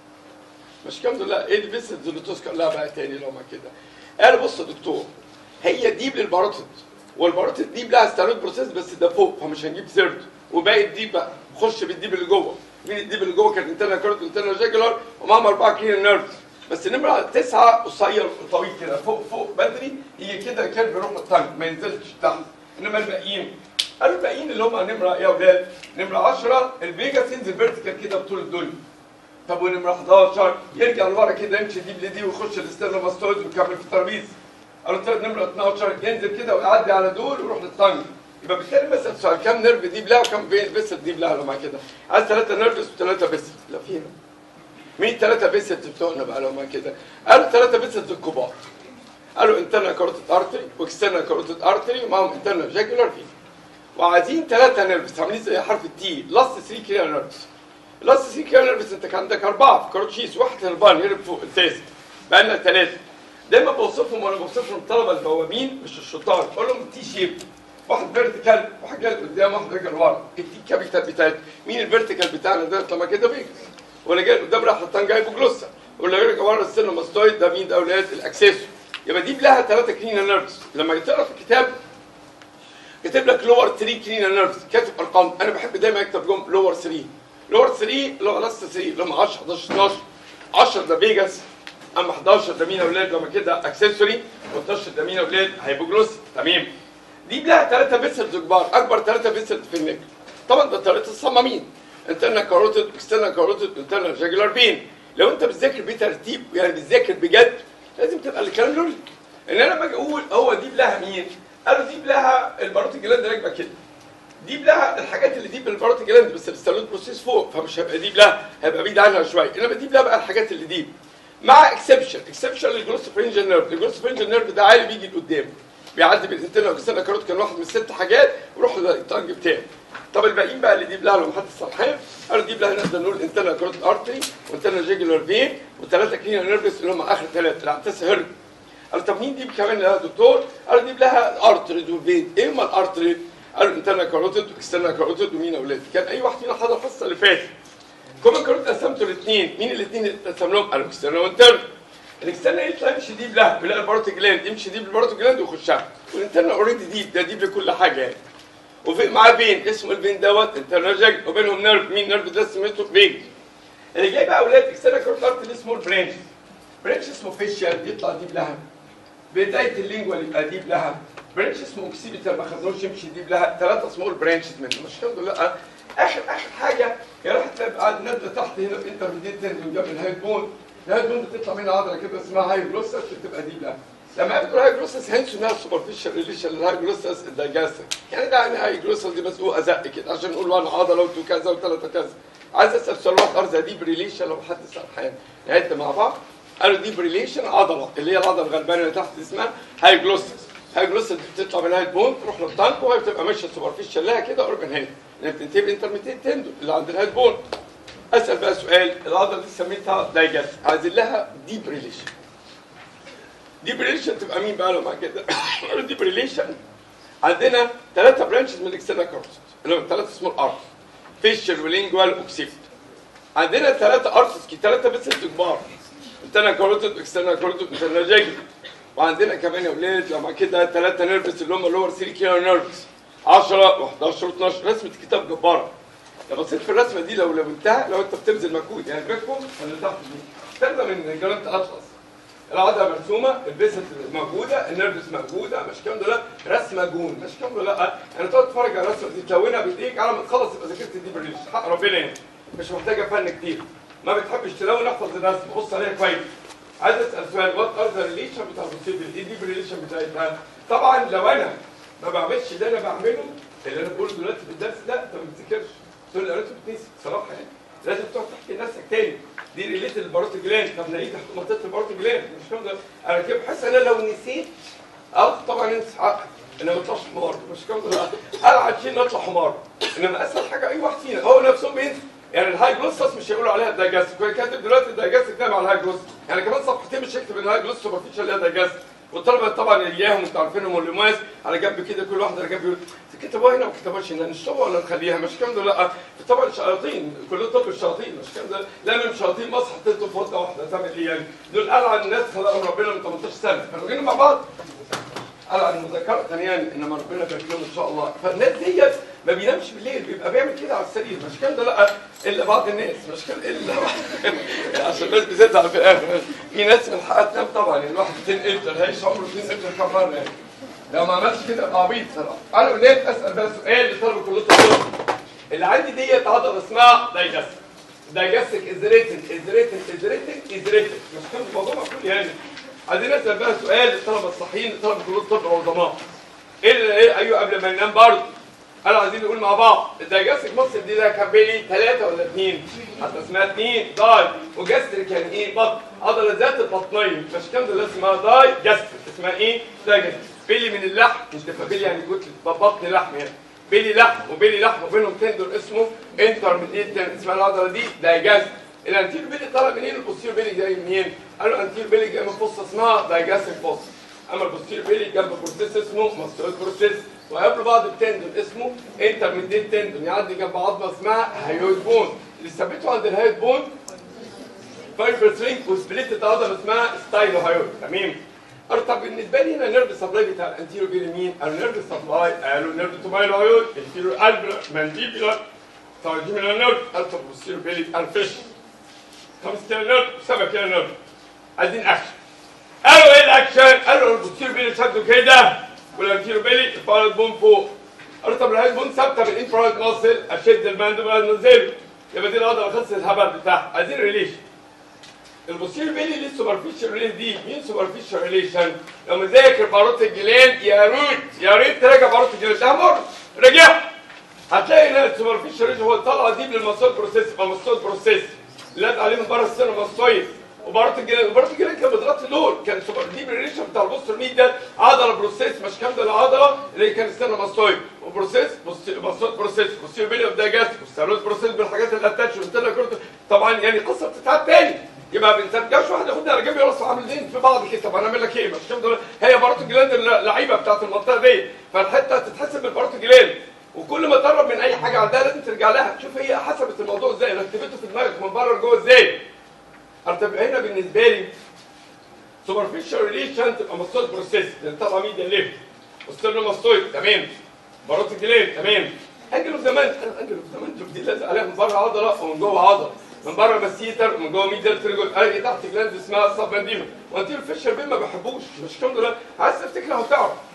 مش كام لا ايه الفيسلز اللي تذكر لها بقى تاني لو ما كده قال بص يا دكتور هي ديب للباروتيد والباروتيد ديب لها ستيرويد بروسيس بس ده فوق فمش هنجيب ثيرد وباقي الديب بقى خش بالديب اللي جوه مين الديب اللي جوه كان انترنال كارت انترنال جاجلر ومعاهم اربعه كلين نيرفز بس نمرة تسعة قصير طويل كده فوق فوق بدري هي كده كان بيروح الطنج ما ينزلش تحت انما الباقيين قالوا الباقيين اللي هم نمرة يا اولاد نمرة 10 الفيجاس ينزل فيرتيكال كده بطول الدنيا طب ونمرة 11 يرجع لورا كده يمشي ديب لدي ويخش الاسترنوماستويد ويكمل في الترابيز قالوا طيب نمرة 12 ينزل كده ويعدي على دول ويروح للطنج يبقى بالتالي مثلا سؤال كام نيرف ديب لها وكام بيسل ديب لها لو مع كده عايز ثلاثة نيرفز وثلاثة بيسل لا فينا مين ثلاثة بيسلز بتوعنا بقى لو ما كده قالوا ثلاثة بيسلز الكبار قالوا انترنال كاروتيد ارتري واكسترنال كاروتيد ارتري ومعاهم انترنال جاكولار في وعايزين ثلاثة نيرفز عاملين زي حرف التي لاست 3 كده نيرفز لاست 3 كده نيرفز انت كان عندك أربعة في كاروتشيس واحد هربان هرب فوق التاسع بقى لنا ثلاثة دايما بوصفهم وانا بوصفهم الطلبة البوابين مش الشطار بقول لهم تي شيب واحد فيرتيكال واحد جاي قدام واحد راجع لورا التي كابيتال بتاعت مين الفيرتيكال بتاعنا ده لما كده بيجي ولا جاي قدام راح حطان جايبه جلوسا ولا يرجع ورا السن ماستويد ده مين ده اولاد الاكسسو يبقى دي لها ثلاثه كلينا نيرفز لما تقرا في الكتاب كاتب لك لور 3 كلينا نيرفز كاتب ارقام انا بحب دايما اكتب لهم لور 3 لور 3 اللي هو لاست 3 اللي هم 10 11 12 10 ده فيجاس اما 11 ده مين اولاد لما كده اكسسوري و12 ده مين اولاد هيبوجلوس تمام دي لها ثلاثه فيسلز كبار اكبر ثلاثه فيسلز في النجم طبعا ده طريقه الصمامين انترنال كاروتيد اكسترنال كاروتيد انترنال جاجولار بين لو انت بتذاكر بترتيب يعني بتذاكر بجد لازم تبقى الكلام لولي ان انا لما اجي اقول هو دي لها مين قالوا دي لها الباروت جلاند راكبه كده دي لها الحاجات اللي دي بالباروت جلاند بس الستالوت بروسيس فوق فمش هيبقى دي لها هيبقى بعيد عنها شويه انما دي لها بقى الحاجات اللي دي مع اكسبشن اكسبشن للجلوسوفرينجال نيرف الجلوسوفرينجال نيرف ده عالي بيجي لقدام بيعدي بالانترنال واكسترنال كاروت كان واحد من الست حاجات ويروح للطنج بتاعي طب الباقيين بقى اللي دي لها لو محدش سرحان قالوا دي لها نقدر نقول انترنال كاروت ارتري وانترنال جيجولار فين وثلاثه كلينا نيرفس اللي هم اخر ثلاثه العتاس هرب قالوا طب مين دي كمان لها دكتور؟ قالوا دي لها ارتري والفين ايه هم الارتري؟ قالوا انترنال كاروتيد واكسترنال كاروتيد ومين اولاد؟ كان اي واحد فينا حضر الحصه اللي فاتت كومن كاروتيد قسمته الاثنين مين الاثنين اللي قسم لهم؟ قالوا اكسترنال وانترنال الاكسترنال يطلع يمشي ديب لها يلاقي الباروتو جلاند يمشي ديب الباروتو جلاند ويخشها والانترنال اوريدي ديب ده ديب لكل حاجه يعني وفي معاه فين اسمه الفين دوت انترنال جاج وبينهم نيرف مين نيرف ده اسمه فين اللي جاي بقى اولاد اكسترنال كاروتيد ارت اللي اسمه البرانش برانش اسمه فيشيال يطلع ديب لها بدايه اللينجوال يبقى ديب لها برانش اسمه اوكسيبيتال ما خدناش يمشي ديب لها ثلاثه اسمه البرانشز منه مش الحمد لله اخر اخر حاجه هي راح تبقى نازله تحت هنا في انترميديت تندون جنب الهايد بون الهايد بون بتطلع منها عضله كده اسمها هاي جلوسس بتبقى دي بقى لما بتقول هاي جلوسس هنسوا انها سوبرفيشال ريليشن للهاي جلوسس الدايجاستر يعني ده يعني هاي جلوسس دي مسبوقه زق كده عشان نقول وانا عضله وتو كذا وثلاثه كذا عايز اسال سؤال واحد ارزه ديب ريليشن لو حد سرحان نعد مع بعض قالوا ديب ريليشن عضله اللي هي العضله الغلبانه اللي تحت اسمها هاي جلوسس هاي جلوسس بتطلع من الهايد بون تروح للطنك وهي بتبقى ماشيه سوبرفيشال لها كده اوربن هيد اللي بتنتهي بالانترميتيت تندو اللي عند الهايد بون اسال بقى سؤال العضله دي سميتها دايجاست عايزين لها ديب ريليشن ديب ريليشن تبقى مين بقى لو مع كده ديب ريليشن عندنا ثلاثه برانشز من الاكسترنال كارتس اللي هم ثلاثه سمول ارتس فيشر ولينجوال اوكسيفت عندنا ثلاثه ارتس كي ثلاثه بس كبار انترنال كاروتيد اكسترنال كاروتيد انترنال جاجل وعندنا كمان يا ولاد لو مع كده ثلاثه نيرفس اللي هم اللور 3 كيلو نيرفس 10 و11 و12 رسمه كتاب جباره لو بصيت في الرسمه دي لو لو انتهى لو انت بتبذل مجهود يعني بيكم اللي تحت دي تاخدها من جرانت اطلس العضله مرسومه البيست موجوده النيرفس موجوده مش كام دول رسمه جون مش كام دول لا يعني تقعد تتفرج على الرسمه دي تلونها بايديك على ما تخلص يبقى ذاكرت دي بريليش حق ربنا يعني مش محتاجه فن كتير ما بتحبش تلون احفظ الرسم بص عليها كويس عايز اسال سؤال وات ار ذا ريليشن بتاع البوسيبل ايه دي بريليشن بتاعتها طبعا لو انا ما بعملش اللي انا بعمله اللي انا بقوله دلوقتي في الدرس ده انت ما بتذاكرش تقول لي قريته بتنسي بصراحه يعني لازم تقعد تحكي لنفسك تاني دي ريليت الباروت جلاند طب نلاقيه تحت منطقه الباروت جلاند مش كده انا كده بحس ان انا لو نسيت اه طبعا انسى حقك انا ما اطلعش حمار مش كده العب شيء نطلع حمار انما اسهل حاجه اي واحد فينا هو نفسهم بينسى يعني الهاي جلوسس مش هيقولوا عليها دايجاستيك هو كاتب دلوقتي الدايجاستيك نايم على الهاي جلوسس يعني كمان صفحتين مش هيكتب ان الهاي جلوسس سوبرفيشال اللي هي دايجاستيك والطلبه طبعا اياهم انتوا عارفينهم واللماس على جنب كده كل واحد على جنب يقول كتبوها هنا ما كتبوهاش هنا نشطبها ولا نخليها مش كام دول لا طبعا الشياطين كلهم طب الشياطين مش كام دول لا من شياطين مصر حطيتهم في وحده واحده تعمل ايه يعني دول العن الناس خلقهم ربنا من 18 سنه كانوا جايين مع بعض العن مذكره يعني انما ربنا يبارك لهم ان شاء الله فالناس ديت ما بينامش بالليل بيبقى بيعمل كده على السرير مش كام ده لا الا بعض الناس مش كام الا عشان الناس بتزعل في الاخر في ناس من حقها تنام طبعا يعني الواحد 200 انتر هيعيش عمره 200 انتر كم مره يعني لو ما عملش كده يبقى عبيط صراحه انا ولاد اسال بقى سؤال لطلبه كليه الطب اللي عندي ديت عضله اسمها دايجاستيك دايجاستيك از ريتن از ريتن از ريتن از ريتن مش كام الموضوع مقفول يعني عايزين نسال بقى سؤال للطلبه الصحيين لطلبه كليه الطب العظماء ايه اللي ايه ايوه قبل ما ننام برضه قالوا عايزين نقول مع بعض الدايجاستيك مصر دي ده كان بيلي ثلاثة ولا اثنين حتى اسمها اثنين داي وجاستريك يعني ايه بطن عضلة ذات البطنين مش كام دول اسمها داي جاستريك اسمها ايه دايجاستريك بيلي من اللحم مش بيلي يعني كتلة بطن لحم يعني بيلي لحم وبيلي لحم وبينهم تندون اسمه انترميديت اسمها العضلة دي دايجاستريك الانتير بيلي طالع منين البوستير بيلي جاي منين؟ قالوا انتير بيلي جاي من فصة اسمها دايجاستريك فص اما البوستير بيلي جنب بروسيس اسمه ماستويد بروسيس وقبل بعض التندون اسمه انترميديت تندون يعدي جنب عظمه اسمها هايويد بون اللي ثبته عند الهايويد بون فايبر سرينج وسبليت عضله اسمها ستايلو هايويد تمام طب بالنسبه لي هنا النيرف سبلاي بتاع الانتيرو بيلي مين؟ قالوا نيرف سبلاي قالوا نيرف تومايلو هايويد انتيرو البرا مانديبيولار تراجيمينال نيرف قالوا طب بوستيرو بيلي الفيش خمس كيلو نيرف سبع كيلو نيرف عايزين اكشن قالوا ايه الاكشن؟ قالوا البوستيرو بيلي شدوا كده والانتيرو بيلي الفارد بون فوق قالوا طب الهايد بون ثابته بالانفراد ماسل اشد الماندبل انزله يبقى دي العضله خلصت الهبل بتاعها عايزين ريليشن البوستيرو بيلي ليه سوبرفيشال ريليشن دي مين سوبرفيشال ريليشن لو مذاكر باروت الجلان يا ريت يا ريت تراجع باروت الجلان ده مر راجع هتلاقي ان السوبرفيشال ريليشن هو طالعه دي للماسول بروسيس يبقى ماسول بروسيس لاد عليه من بره السنه ماستويد وبارت الجلاد وبارت الجلاد كان بيضغط دول كان سوبر دي بالريشن بتاع البوستر ميد ده عضله بروسيس مش كامله العضله اللي كان استنى ماستويد وبروسيس ماستويد بروسيس بوستير بيلي اوف دايجاستيك وستالوز بروسيس بالحاجات اللي اتاتش وانتنا كورت طبعا يعني قصه بتتعاد تاني يبقى ما بنترجمش واحد ياخدها على جنب يرص عاملين في بعض كده طب هنعمل لك ايه مش كامله هي بارت الجلاند اللعيبه بتاعت المنطقه دي فالحته تتحسب بالبارت الجلاند وكل ما تقرب من اي حاجه عندها لازم ترجع لها تشوف هي حسبت الموضوع ازاي رتبته في دماغك من بره لجوه ازاي طب هنا بالنسبه لي سوبرفيشال ريليشن تبقى ماستويد بروسيس لان طبعا ميديا ليفت وستيرنو ماستويد تمام باروت الجلاد تمام انجل اوف زمان انجل اوف زمان شوف دي لازق عليها من بره عضله ومن جوه عضله من بره مسيتر ومن جوه ميديا تريجول الاقي تحت جلاند اسمها سبانديفا وانتيرو فيشر بين ما بحبوش مش كام دول عايز تفتكر هتعرف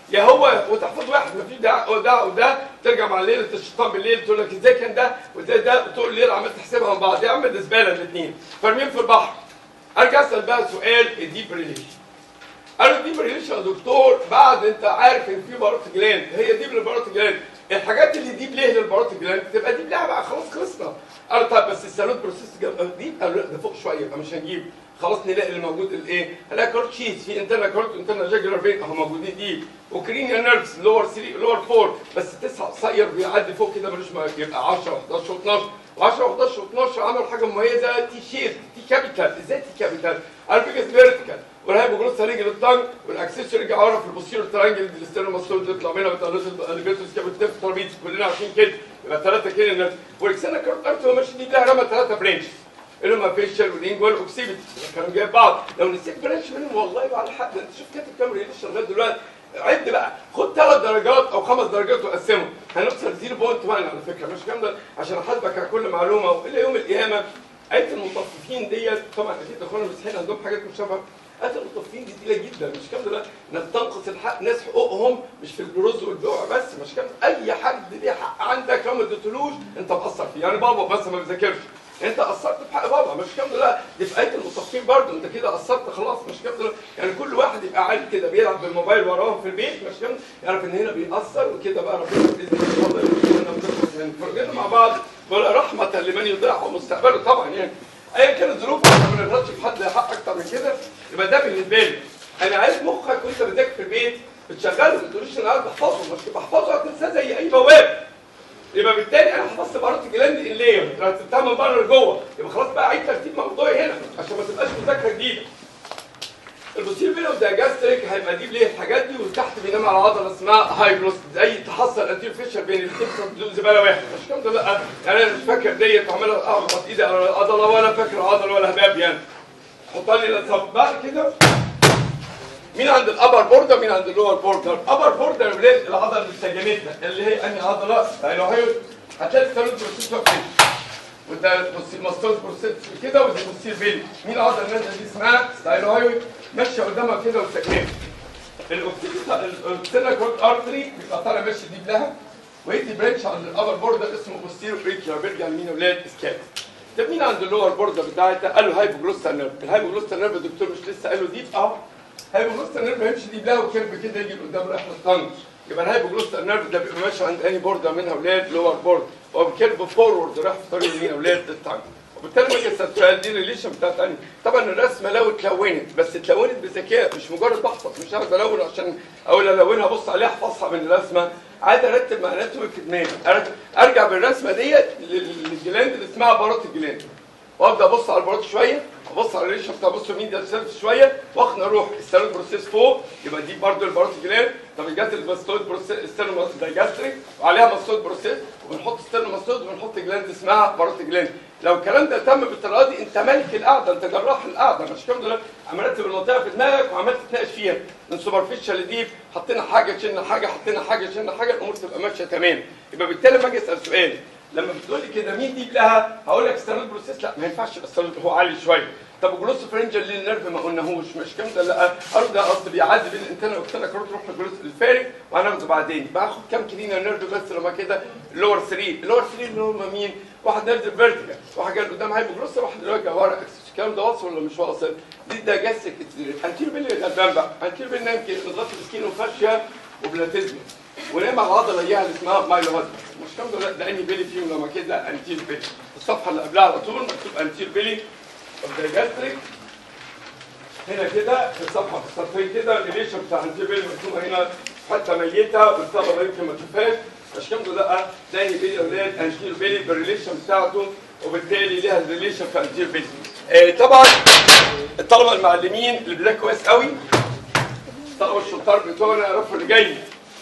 يا هو وتحفظ واحد ما فيش ده وده وده ترجع مع ليله الشيطان بالليل تقول لك ازاي كان ده وازاي ده وتقول الليل عمال تحسبها من بعض يا عم ده زباله الاثنين فارمين في البحر ارجع اسال بقى سؤال الديب ريليشن قالوا دي ريليشن يا دكتور بعد انت عارف ان في باروت جلاند هي دي للباروت جلاند الحاجات اللي دي ليه للباروت جلاند تبقى دي لها بقى خلاص خلصنا قالوا طيب بس السالوت بروسيس جاب دي قالوا لا ده فوق شويه يبقى مش هنجيب خلاص نلاقي اللي موجود الايه؟ هنلاقي كارت شيت في انترنا كارت انترنا جاجلر فين اهو موجودين دي وكرينيا نيرفز لور 3 لور 4 بس تسعه قصير بيعدي فوق كده ملوش ما يبقى 10 11 و12 و10 و11 و12 عملوا حاجه مميزه تي شيت تي كابيتال ازاي تي كابيتال؟ عارف فيرتيكال والهايبوجلوس هنيجي للطنج والاكسس يرجع ورا في البوستيرور ترانجل دي الاستيرنوماستويد يطلع منها بتقلص الاليفيتوس كابيتال ترابيز كلنا عارفين كده يبقى ثلاثه كده الناس والاكسنا كارت ارتو ماشي دي لها رمى ثلاثه برانش اللي هم فيشل والانجوال والاوكسيبيتي كانوا جايب بعض لو نسيت برانش منهم والله على حق انت شوف كاتب كام ريليشن لغايه دلوقتي عد بقى خد ثلاث درجات او خمس درجات وقسمهم هنوصل 0.1 على فكره مش كام ده عشان احاسبك على كل معلومه والى يوم القيامه آية المطففين ديت طبعا اكيد اخوانا المسيحيين عندهم حاجات مشابهه آية المطففين دي تقيله جدا مش كام ده انك تنقص الحق ناس حقوقهم مش في الرز والبيع بس مش كام اي حد ليه حق عندك لو ما اديتلوش انت مقصر فيه يعني بابا بس ما بيذاكرش انت قصرت في حق بابا مش كام لا دي في ايه المطفين برضه انت كده قصرت خلاص مش كام لا يعني كل واحد يبقى قاعد كده بيلعب بالموبايل وراهم في البيت مش كام يعرف ان هنا بيأثر وكده بقى ربنا باذن الله يرزقنا ونخلص من فرجنا مع بعض ولا رحمه لمن يضيع مستقبله طبعا يعني ايا كانت ظروفه احنا ما نقدرش في حد حق اكتر من كده يبقى ده بالنسبه لي انا عايز مخك وانت بتذاكر في البيت بتشغله ما تقوليش انا قاعد بحفظه مش بحفظه هتنساه زي اي بواب يبقى بالتالي انا حفظت بارات الجلاند اللير رتبتها من بره لجوه يبقى خلاص بقى عيد ترتيب موضوعي هنا عشان ما تبقاش مذاكره جديده البوستير فينا والدايجاستريك هيبقى دي ليه الحاجات دي وتحت بينام على عضله اسمها هايبروس زي تحصل انتير فيشر بين الاثنين بدون زباله واحد مش كام ده لا يعني انا مش فاكر ديت وعمال اخبط ايدي على العضله ولا فاكر عضله ولا هباب يعني حط لي الأصابع. بعد كده مين عند الابر بوردر مين عند اللور بوردر ابر بوردر ولاد العضله اللي سجنتنا اللي هي انهي عضله لو هي هتلاقي الثالث بروسيس واقفين وده بصي ماستوز بروسيس كده ودي بصي بيلي مين العضله اللي نازله دي اسمها ستايلوهايويد ماشيه قدامها كده وسجنتها الاوكسيلا كورد ارتري بيبقى طالع ماشي دي لها ويدي برانش عند الابر بوردر اسمه بوستيرو بريكيا بيرجع لمين يا ولاد اسكاب طب مين عند اللور بوردر بتاعتها قالوا هايبوجلوستال نيرف الهايبوجلوستال نيرف الدكتور مش لسه قالوا دي اهو هايبوجلوستال نيرف هيمشي دي بلا وكيرف كده يجي قدام رايح للطنج يبقى الهايبوجلوستال نيرف ده بيبقى ماشي عند انهي بوردر منها ولاد لور بورد هو بكيرف فورورد رايح في طريق مين يا ولاد للطنج وبالتالي ما جت السؤال دي ريليشن بتاعت انهي طبعا الرسمه لو اتلونت بس اتلونت بذكاء مش مجرد بحفظ مش عايز الون عشان اقول الونها ابص عليها احفظها من الرسمه عايز ارتب معناته في دماغي أرتب- ارجع بالرسمه ديت لل- للجلاند اللي اسمها بارات الجلاند وابدا ابص على البارات شويه ابص على الريشه بتاع بص مين ده سيرف شويه واخد اروح السيرف بروسيس فوق يبقى دي برضو البارات جلاند طب جت الماستويد بروسيس السيرف دايجاستريك وعليها ماستويد بروسيس وبنحط ستيرن ماستويد وبنحط جلاند اسمها بارات جلاند لو الكلام ده تم بالطريقه دي انت ملك القعده انت جراح القعده مش كام دول عملت المنطقه في دماغك وعملت تتناقش فيها من سوبرفيشال لديب حطينا حاجه شلنا حاجه حطينا حاجه شلنا حاجه الامور تبقى ماشيه تمام يبقى بالتالي لما اجي اسال سؤال لما بتقول لي كده مين دي لها هقول لك ستيرن بروسيس لا ما ينفعش يبقى ستيرن هو عالي شويه طب جلوس فرنجل ليه النيرف ما قلناهوش مش كام ده لا قالوا ده اصل بيعدي بين الانتنا والاكتنا كروت تروح للجلوس الفارغ وهناخده بعدين باخد كام كلينا نيرف بس لما كده اللور 3 اللور 3 اللي هم مين؟ واحد نيرف فيرتيكال واحد جاي قدام هايبوجلوس واحد راجع ورا اكسس الكلام ده واصل ولا مش واصل؟ دي ده جاستك انتير بيلي غلبان بقى انتير بيلي نايم كده نضغط السكين وفاشيا وبلاتيزما ونام على العضله اياها اللي اسمها مايلوهات مش كام ده ده انهي بيلي فيهم لما كده انتير بيلي الصفحه اللي قبلها على طول مكتوب انتير بيلي اوف ذا جاستريك هنا كده في الصفحه في السطرين كده الريليشن بتاع انتير بيلي مكتوبه هنا حته ميته والطلبه يمكن ما تشوفهاش مش كام ده لا ده انهي بيلي اولاد انتير بيلي بالريليشن بتاعته وبالتالي ليها الريليشن بتاع انتير بيلي آه طبعا الطلبه المعلمين اللي بيذاكروا كويس قوي الطلبه الشطار بتوعنا يعرفوا اللي جاي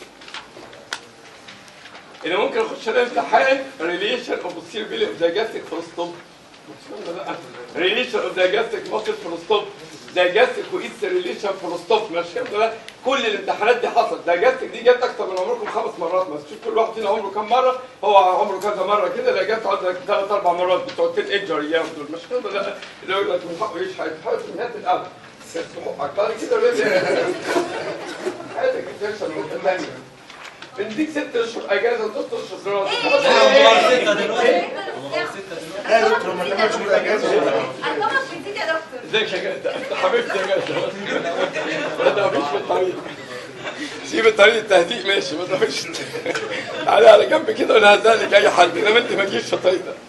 انا ممكن اخش انا امتحان ريليشن اوف بوستير بيلي اوف دايجاستيك فروستوب ريليشن اوف دايجاستيك ماسل فروستوب دايجاستيك وايست ريليشن فروستوب مش كده ده كل الامتحانات دي حصلت دايجاستيك دي جت اكتر من عمركم خمس مرات بس شوف كل واحد فينا عمره كام مره هو عمره كذا مره كده لا جت تقعد ثلاث اربع مرات بتوع 10 ايجر ايام دول مش كده لا اللي يقول لك من حقه يعيش حياته حياته في نهايه الابد بس حقك بعد كده ولاد حياتك تفشل نقطة تانية بنديك ست اشهر اجازه وست اشهر دراسه ستة دلوقتي لا يا دكتور ما نعملش من الاجازه ارقامك بتزيد يا دكتور ازيك يا جدع انت حبيبتي يا جدع ما تقفش في الطريق سيب الطريق التهديد ماشي ما تقفش تعالى على جنب كده وانا هزقلك اي حد انما انت ما تجيش في الطريق ده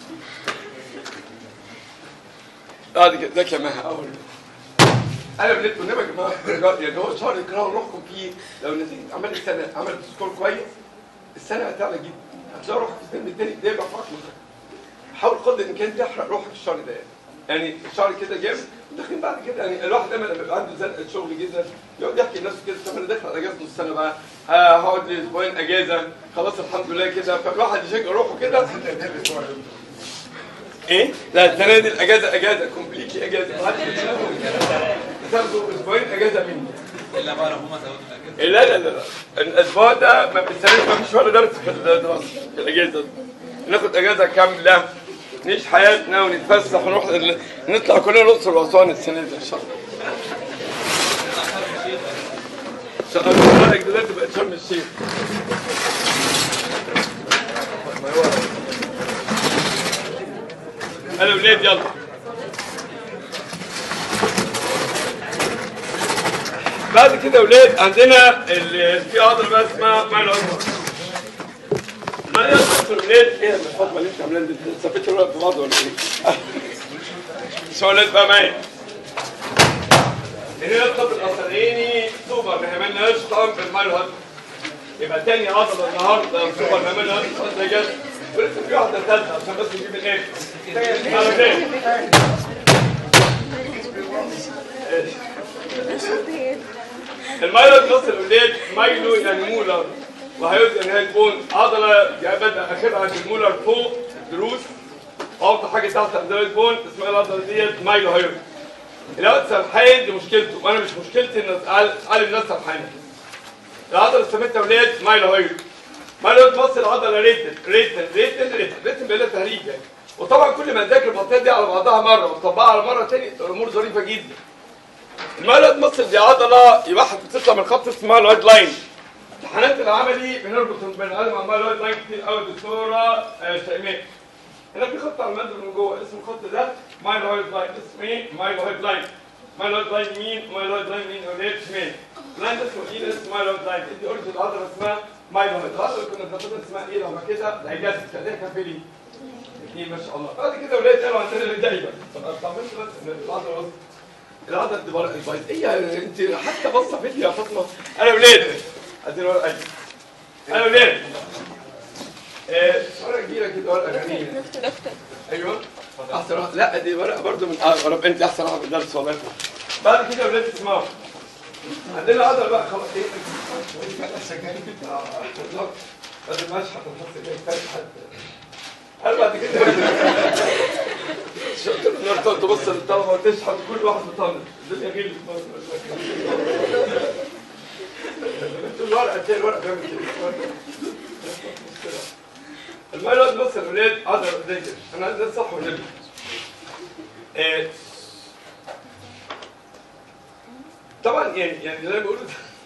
بعد كده ازيك يا مها اول انا بنيت والنبي يا جماعه يعني هو شهر اكراه روحكم فيه لو نتيجه اعمال السنه عملت سكور كويس السنه هتعلى جدا هتلاقي روحك في السن التاني ده يبقى فرق مخك حاول قدر الامكان تحرق روحك الشهر ده يعني الشهر كده جامد وداخلين بعد كده يعني الواحد دايما لما بيبقى عنده زنقه شغل جدا يقعد يحكي لنفسه كده طب انا داخل على اجازه نص سنه بقى ها هقعد لي اسبوعين اجازه خلاص الحمد لله كده فالواحد يشجع روحه كده ايه؟ لا السنه دي الاجازه اجازه كومبليتلي اجازه محدش بيشتغل. تاخدوا اسبوعين اجازه مني الا بقى لو هما زودوا الاجازه لا لا لا لا الاسبوع ده ما بنسالش ما فيش ولا درس في الدراسه في الاجازه دي. ناخد اجازه كامله نعيش حياتنا ونتفسح ونروح ال- نطلع كلنا الاقصر واسوان السنه دي ان شاء الله. ان شاء الله رايك دلوقتي بقت شرم الشيخ. انا ولاد يلا بعد كده يا ولاد عندنا ال- في عضله بقى اسمها مايل اكبر مايل اكبر ولاد ايه الفاطمه اللي انت عاملين دي ثبت الورق في بعض ولا ايه؟ مش ولاد بقى معايا هنا الطب الاصليني سوبر ما عملناش طبعا بالمايل اكبر يبقى تاني عضله النهارده سوبر ما عملناش زي كده ولسه في واحده ثالثه عشان بس نجيب الاخر على فين؟ المايلو نص الاولاد مايلو يعني مولر وهيود يعني هي البون عضله يعني بدا اخرها عند المولر فوق الدروس اوطى حاجه تحت عند البون اسمها العضله ديت مايلو هيود الواد سرحان دي مشكلته وانا مش مشكلتي ان اعلم الناس سرحانه العضله السمنتة ولاد مايلو هيود مايلو هيود بص العضله ريتن ريتن ريتن ريتن ريتن بلا تهريج يعني وطبعا كل ما نذاكر المنطقه دي على بعضها مره ونطبقها على مره تاني الامور ظريفه جدا المايلويد مصل دي عضله يبقى بتطلع من خط اسمها المايلويد لاين امتحانات العملي بنربط بين ادم مع المايلويد لاين كتير قوي دكتوره آه، شيماء هنا في خط على المندل من جوه اسم الخط ده مايلويد لاين اسمه ايه؟ مايلويد لاين مايلويد لاين يمين ومايلويد لاين يمين ولاد شمال لاين ده اسمه ايه اسمه مايلويد لاين دي اوريجن العضله اسمها مايلويد العضله اللي كنا بناخدها اسمها ايه لو ما كده دايجاستيك ده كافيلي اثنين ما شاء الله بعد كده ولاد قالوا عندنا اللي دايما طب طمنت بس ان العضله وسط العضله الدبار البيض ايه يا انت حتى بصه فيديو يا فاطمه انا ولاد ادي ورقه أجي. انا ولاد ايه ورقه كبيره كده ورقه غنيه ايوه احسن واحد لا دي ورقه برضو من اه رب انت احسن واحد في الدرس والله بعد كده يا ولاد اسمعوا عندنا عضله بقى خلاص ايه آه، بالظبط. بدل ما اشحت الخط ده يفرق حد قال بعد كده شاطر النهارده تقعد تبص للطلبه وتشحت كل واحد بطنط الدنيا غير الورقه تلاقي الورقه بيعمل كده المايلود بص يا ولاد عضله زي كده انا عايز ده صح ولا لا؟ آه، طبعا يعني يعني زي ما بيقولوا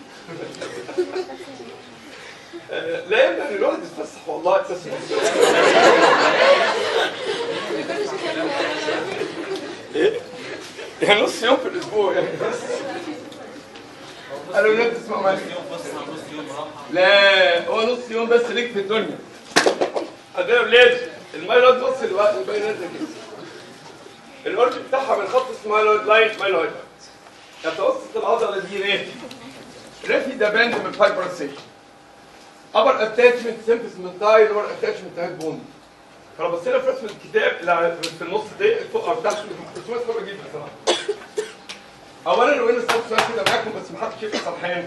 آه، لا يمنع ان الواحد يتفسح والله يتفسح ايه؟ يعني نص يوم في الاسبوع يعني بس انا ولاد تسمع معايا يوم فسحه نص يوم راحه لا هو نص يوم بس ليك في الدنيا عندنا ولاد المايلود بص الوقت البيانات ده كده الاورج بتاعها من خط اسمه مايلود لاين مايلود يتوسط العضله دي ريفي ريفي ده باند من فايبرسيشن ابر اتاتشمنت سيمبس من تاي لور اتاتشمنت هيد بون فلو بصينا في رسم الكتاب اللي على- في النص دي فوق او تحت رسومات حلوه جدا صراحه اولا لو ان الصوت سؤال كده معاكم بس محدش يبقى سرحان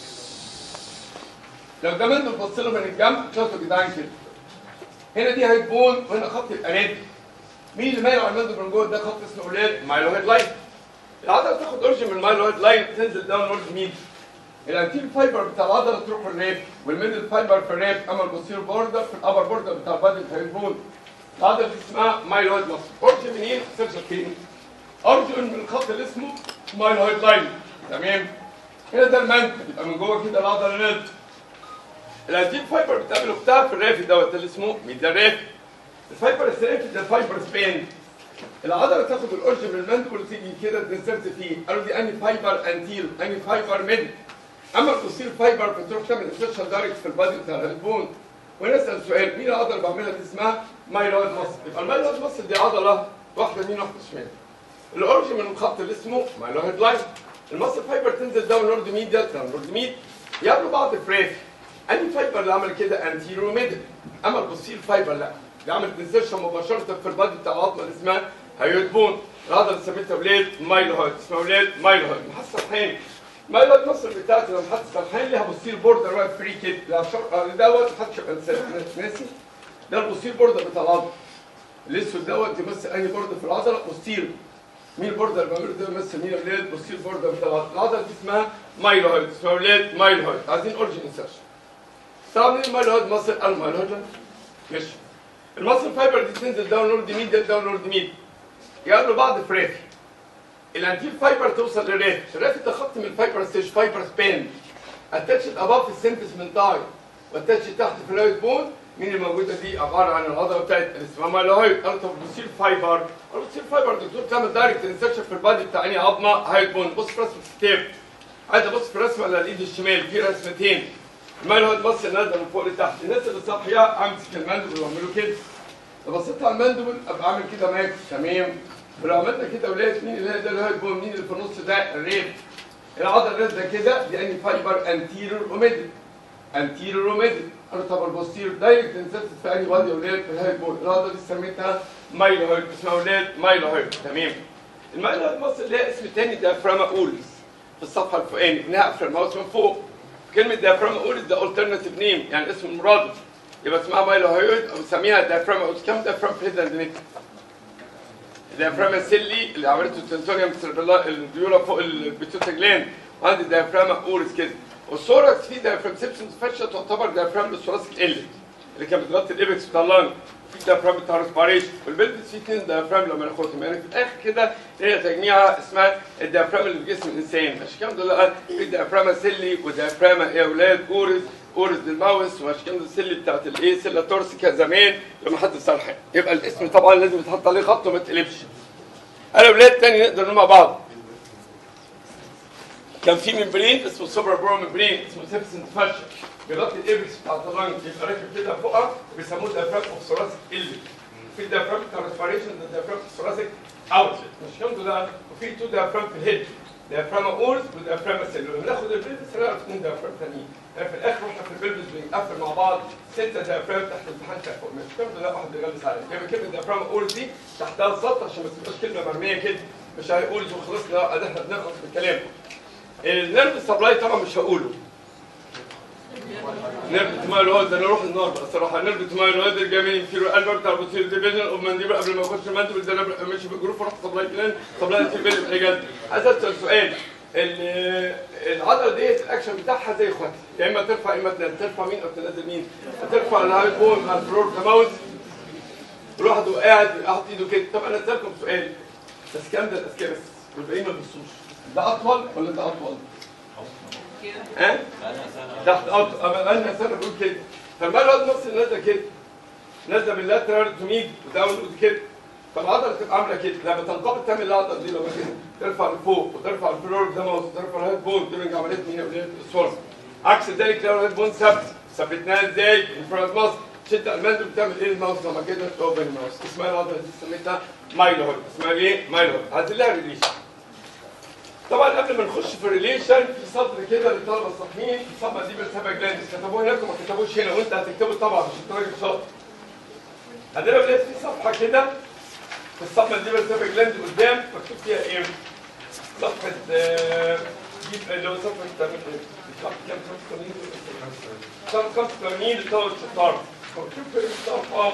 لو ده مندل بص له من الجنب شاطر يا جدعان كده هنا دي هيد بون وهنا خط الانادي مين اللي مايل على المندل من جوه ده خط اسمه اولاد مايلوهيد لاين العضله بتاخد اورجن من المايلوهيد لاين تنزل داون وورد مين الانتيل فايبر بتاع العضله تروح في الريب والميدل فايبر في الريب اما البوستير بوردر في الابر بوردر بتاع البادي الهيد بون العضله دي اسمها مايلوهيد ماسل اورجن منين؟ سيرش فين؟ اورجن من الخط اللي اسمه مايل هايت لاين تمام هنا ده المنكب يبقى من جوه كده العضله نازله الانتيل فايبر بتقابل اختها في الرافي دوت اللي اسمه ميديال رافي الفايبر السرافي ده فايبر سبين العضله تاخد الاورج من المندبل وتيجي كده تنسرت فيه قالوا دي اني فايبر انتيل اني فايبر ميد اما البوستير فايبر بتروح تعمل انسرشن دايركت في البادي بتاع البون ونسال سؤال مين العضله اللي بعملها دي اسمها مايلويد مصل يبقى المايلويد مصل دي عضله واحده يمين واحده شمال الاورج من الخط اللي اسمه مايلويد لاين المصل فايبر تنزل داون نورد ميديال داون نورد ميد يقابلوا بعض فريف اني فايبر اللي عمل كده انتيرو ميدل اما البوستير فايبر لا اللي عمل انسرشن مباشره في البادي بتاع العظمه اللي اسمها هيويد بون العضله اللي سميتها ولاد مايلوهايد اسمها ولاد مايلوهايد محس سرحان مايلوهايد مصر بتاعتي لما محس سرحان ليها بوستير بوردر واقف فري كده لا شر... دوت محدش يبقى نسى- ناسي ده البوستير بوردر بتاع العضله الاسود دوت يمثل انهي بوردر في العضله بوستير مين البوردر اللي بعمله ده يمثل مين اولاد بوستير بوردر بتاع العضله العضله دي اسمها مايلوهايد اسمها اولاد مايلوهايد عايزين اورجن انسرشن طبعا مين المايلوهايد مصر المايلوهايد ماشي المصل فايبر دي تنزل داون نورد ميد داون نورد ميد يقابلوا بعض في رافي الانتيل فايبر توصل للرافي الرافي ده خط من الفايبر ستيج فايبر سبان اتاتشد اباف السنتس من تاي واتاتشد تحت في اللايت بون مين الموجوده دي عباره عن العضله بتاعت اللي اسمها مايلوهايد قالوا طب بتصير فايبر قالوا بتصير فايبر دكتور تعمل دايركت انسكشن في البادي بتاع انهي عظمه هايت بون بص في رسمه ستيب عايز ابص في الرسمه على الايد الشمال في رسمتين المايلوهايد بص نازله من فوق لتحت الناس اللي صاحيه امسك المندبل واعمله كده لو بصيت على المندبل ابقى عامل كده معاك تمام ولو عملنا كده ولقيت مين اللي هي ده اللي هو البون مين اللي في النص ده الريب العضله نازله كده دي اني فايبر انتيرور وميدل انتيرور وميدل انا طب البوستير دايركت انسرت في اني بادي ولاد في الهايد بون العضله دي سميتها مايلوهايد اسمها ولاد مايلوهايد تمام المايلوهايد مصر ليها اسم تاني ديافراما اولز في الصفحه الفوقاني انها قافله الماوس من فوق كلمه ديافراما اولز ده الترناتيف نيم يعني اسم المرادف يبقى اسمها مايلوهايد او بنسميها ديافراما اولز كم ديافرام في الهيد اند الديافراما السلي اللي عملته التنسوريوم سيربيلا الديولا فوق البيتوتا جلاند وعندي ديافراما اورس كده والثوركس فيه ديافرام سيبسنس فاشا تعتبر ديافرام للثوراسيك ال اللي كانت بتغطي الابكس بتاع اللنج في ديافرام بتاع ريسبيريشن والبلبس فيه اثنين ديافرام لما ناخدهم يعني في الاخر كده هي تجميعه اسمها الديافرام اللي في جسم الانسان عشان كده دول قال في ديافراما سلي وديافراما ايه يا اولاد اورس اورس للماوس وعشان كده السلي بتاعت الايه سله تورسيكا زمان لما حد سرحان يبقى الاسم طبعا لازم يتحط عليه خط وما يتقلبش انا ولاد تاني نقدر نقول مع بعض كان في ممبرين اسمه سوبر برو ممبرين اسمه سيبسن فاشن بيغطي الابرس بتاع اللنج يبقى راكب كده فوقها بيسموه ديافرام اوف ثوراسيك ال في الديافرام بتاع الريسبيريشن ده ديافرام اوف ثوراسيك اوتلت مش كده ده وفي تو ديافرام في الهيد ديافرام اورز وديافرام سيلولر بناخد البلبس نعرف اثنين ديافرام ثانيين يعني في الاخر واحنا في البلبس بنقفل مع بعض ستة ديافرام تحت الامتحان فوق مش كده لا واحد بيغلس عليك يبقى كلمه ديافرام اورز دي تحتها السطر عشان ما تبقاش كلمه مرميه كده مش هيقول وخلصنا لا احنا بنخلص بالكلام النيرف سبلاي طبعا مش هقوله نيرف تمايل هو ده نروح النار بقى الصراحه نيرف تمايل هو ده الجميل انفيرو قلب بتاع بوتير ديفيجن اوف مانديبل قبل ما اخش المانديبل ده انا ماشي بالجروب ورحت سبلاي كلان سبلاي تيبل بجد عايز اسال سؤال ال- العضله ديت الاكشن بتاعها زي اخواتها يا اما ترفع يا اما تنزل ترفع مين او تنزل مين ترفع الهاي بون مع الفلور كماوس لوحده قاعد حاطط ايده كده طب انا اسالكم سؤال بس كام ده الاذكياء بس والباقيين ما بيبصوش ده اطول ولا ده اطول؟ ها؟ تحت اطول اما انا سنه بقول كده فما الواد نص نازله كده نازله من لاترال توميد وداون ود كده فالعضله تبقى عامله كده لما تنقبض تعمل العضله دي لما كده ترفع لفوق وترفع الفلور ده موس وترفع الهيد بون دول عمليات مين يا ولاد الصور عكس ذلك لو الهيد بون ثابت ثبتناها ازاي؟ انفراد مصر شد المندل بتعمل ايه الماوس لما كده اوبن الماوس اسمها العضله دي سميتها مايلوهيد اسمها ايه؟ مايلوهيد عايزين لها ريليشن طبعا قبل ما نخش في الريليشن في سطر كده للطلبه الصحيين الصفحه دي بسبب جلاندس كتبوه هناك وما كتبوش هنا وانت هتكتبه طبعا مش انت راجل شاطر عندنا بنلاقي في صفحه كده في الصفحه دي بسبب جلاند قدام مكتوب فيها ايه؟ صفحه آه، دي اللي هو صفحه صفحه كام 85 صفحه 85 لطلبه الشطار مكتوب في الصفحه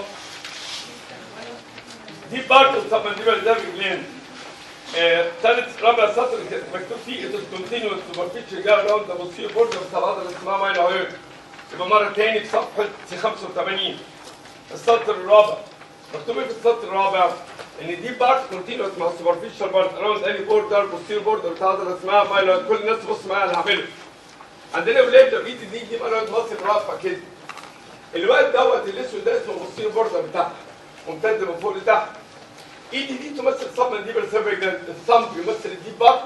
دي برضه الصفحه دي بسبب جلاند ثالث رابع سطر مكتوب فيه it is continuous superficial go around the posterior border بتاع العضله اللي اسمها مايلو هيرد يبقى مرة تاني في صفحة 85 السطر الرابع مكتوب ايه في السطر الرابع؟ ان دي بارت كونتينوس مع السوبرفيشال بارت اراوند اني بوردر بوستير بوردر بتاع عضله اسمها مايلويد كل الناس تبص معايا اللي هعمله عندنا ولاد لو ايدي دي دي مايلويد مصر رافعه كده الواد دوت الاسود ده اسمه بوستير بوردر بتاعها ممتد من فوق لتحت ايدي دي تمثل صمم دي بالسبب جلاند الصمت بيمثل الديب بارت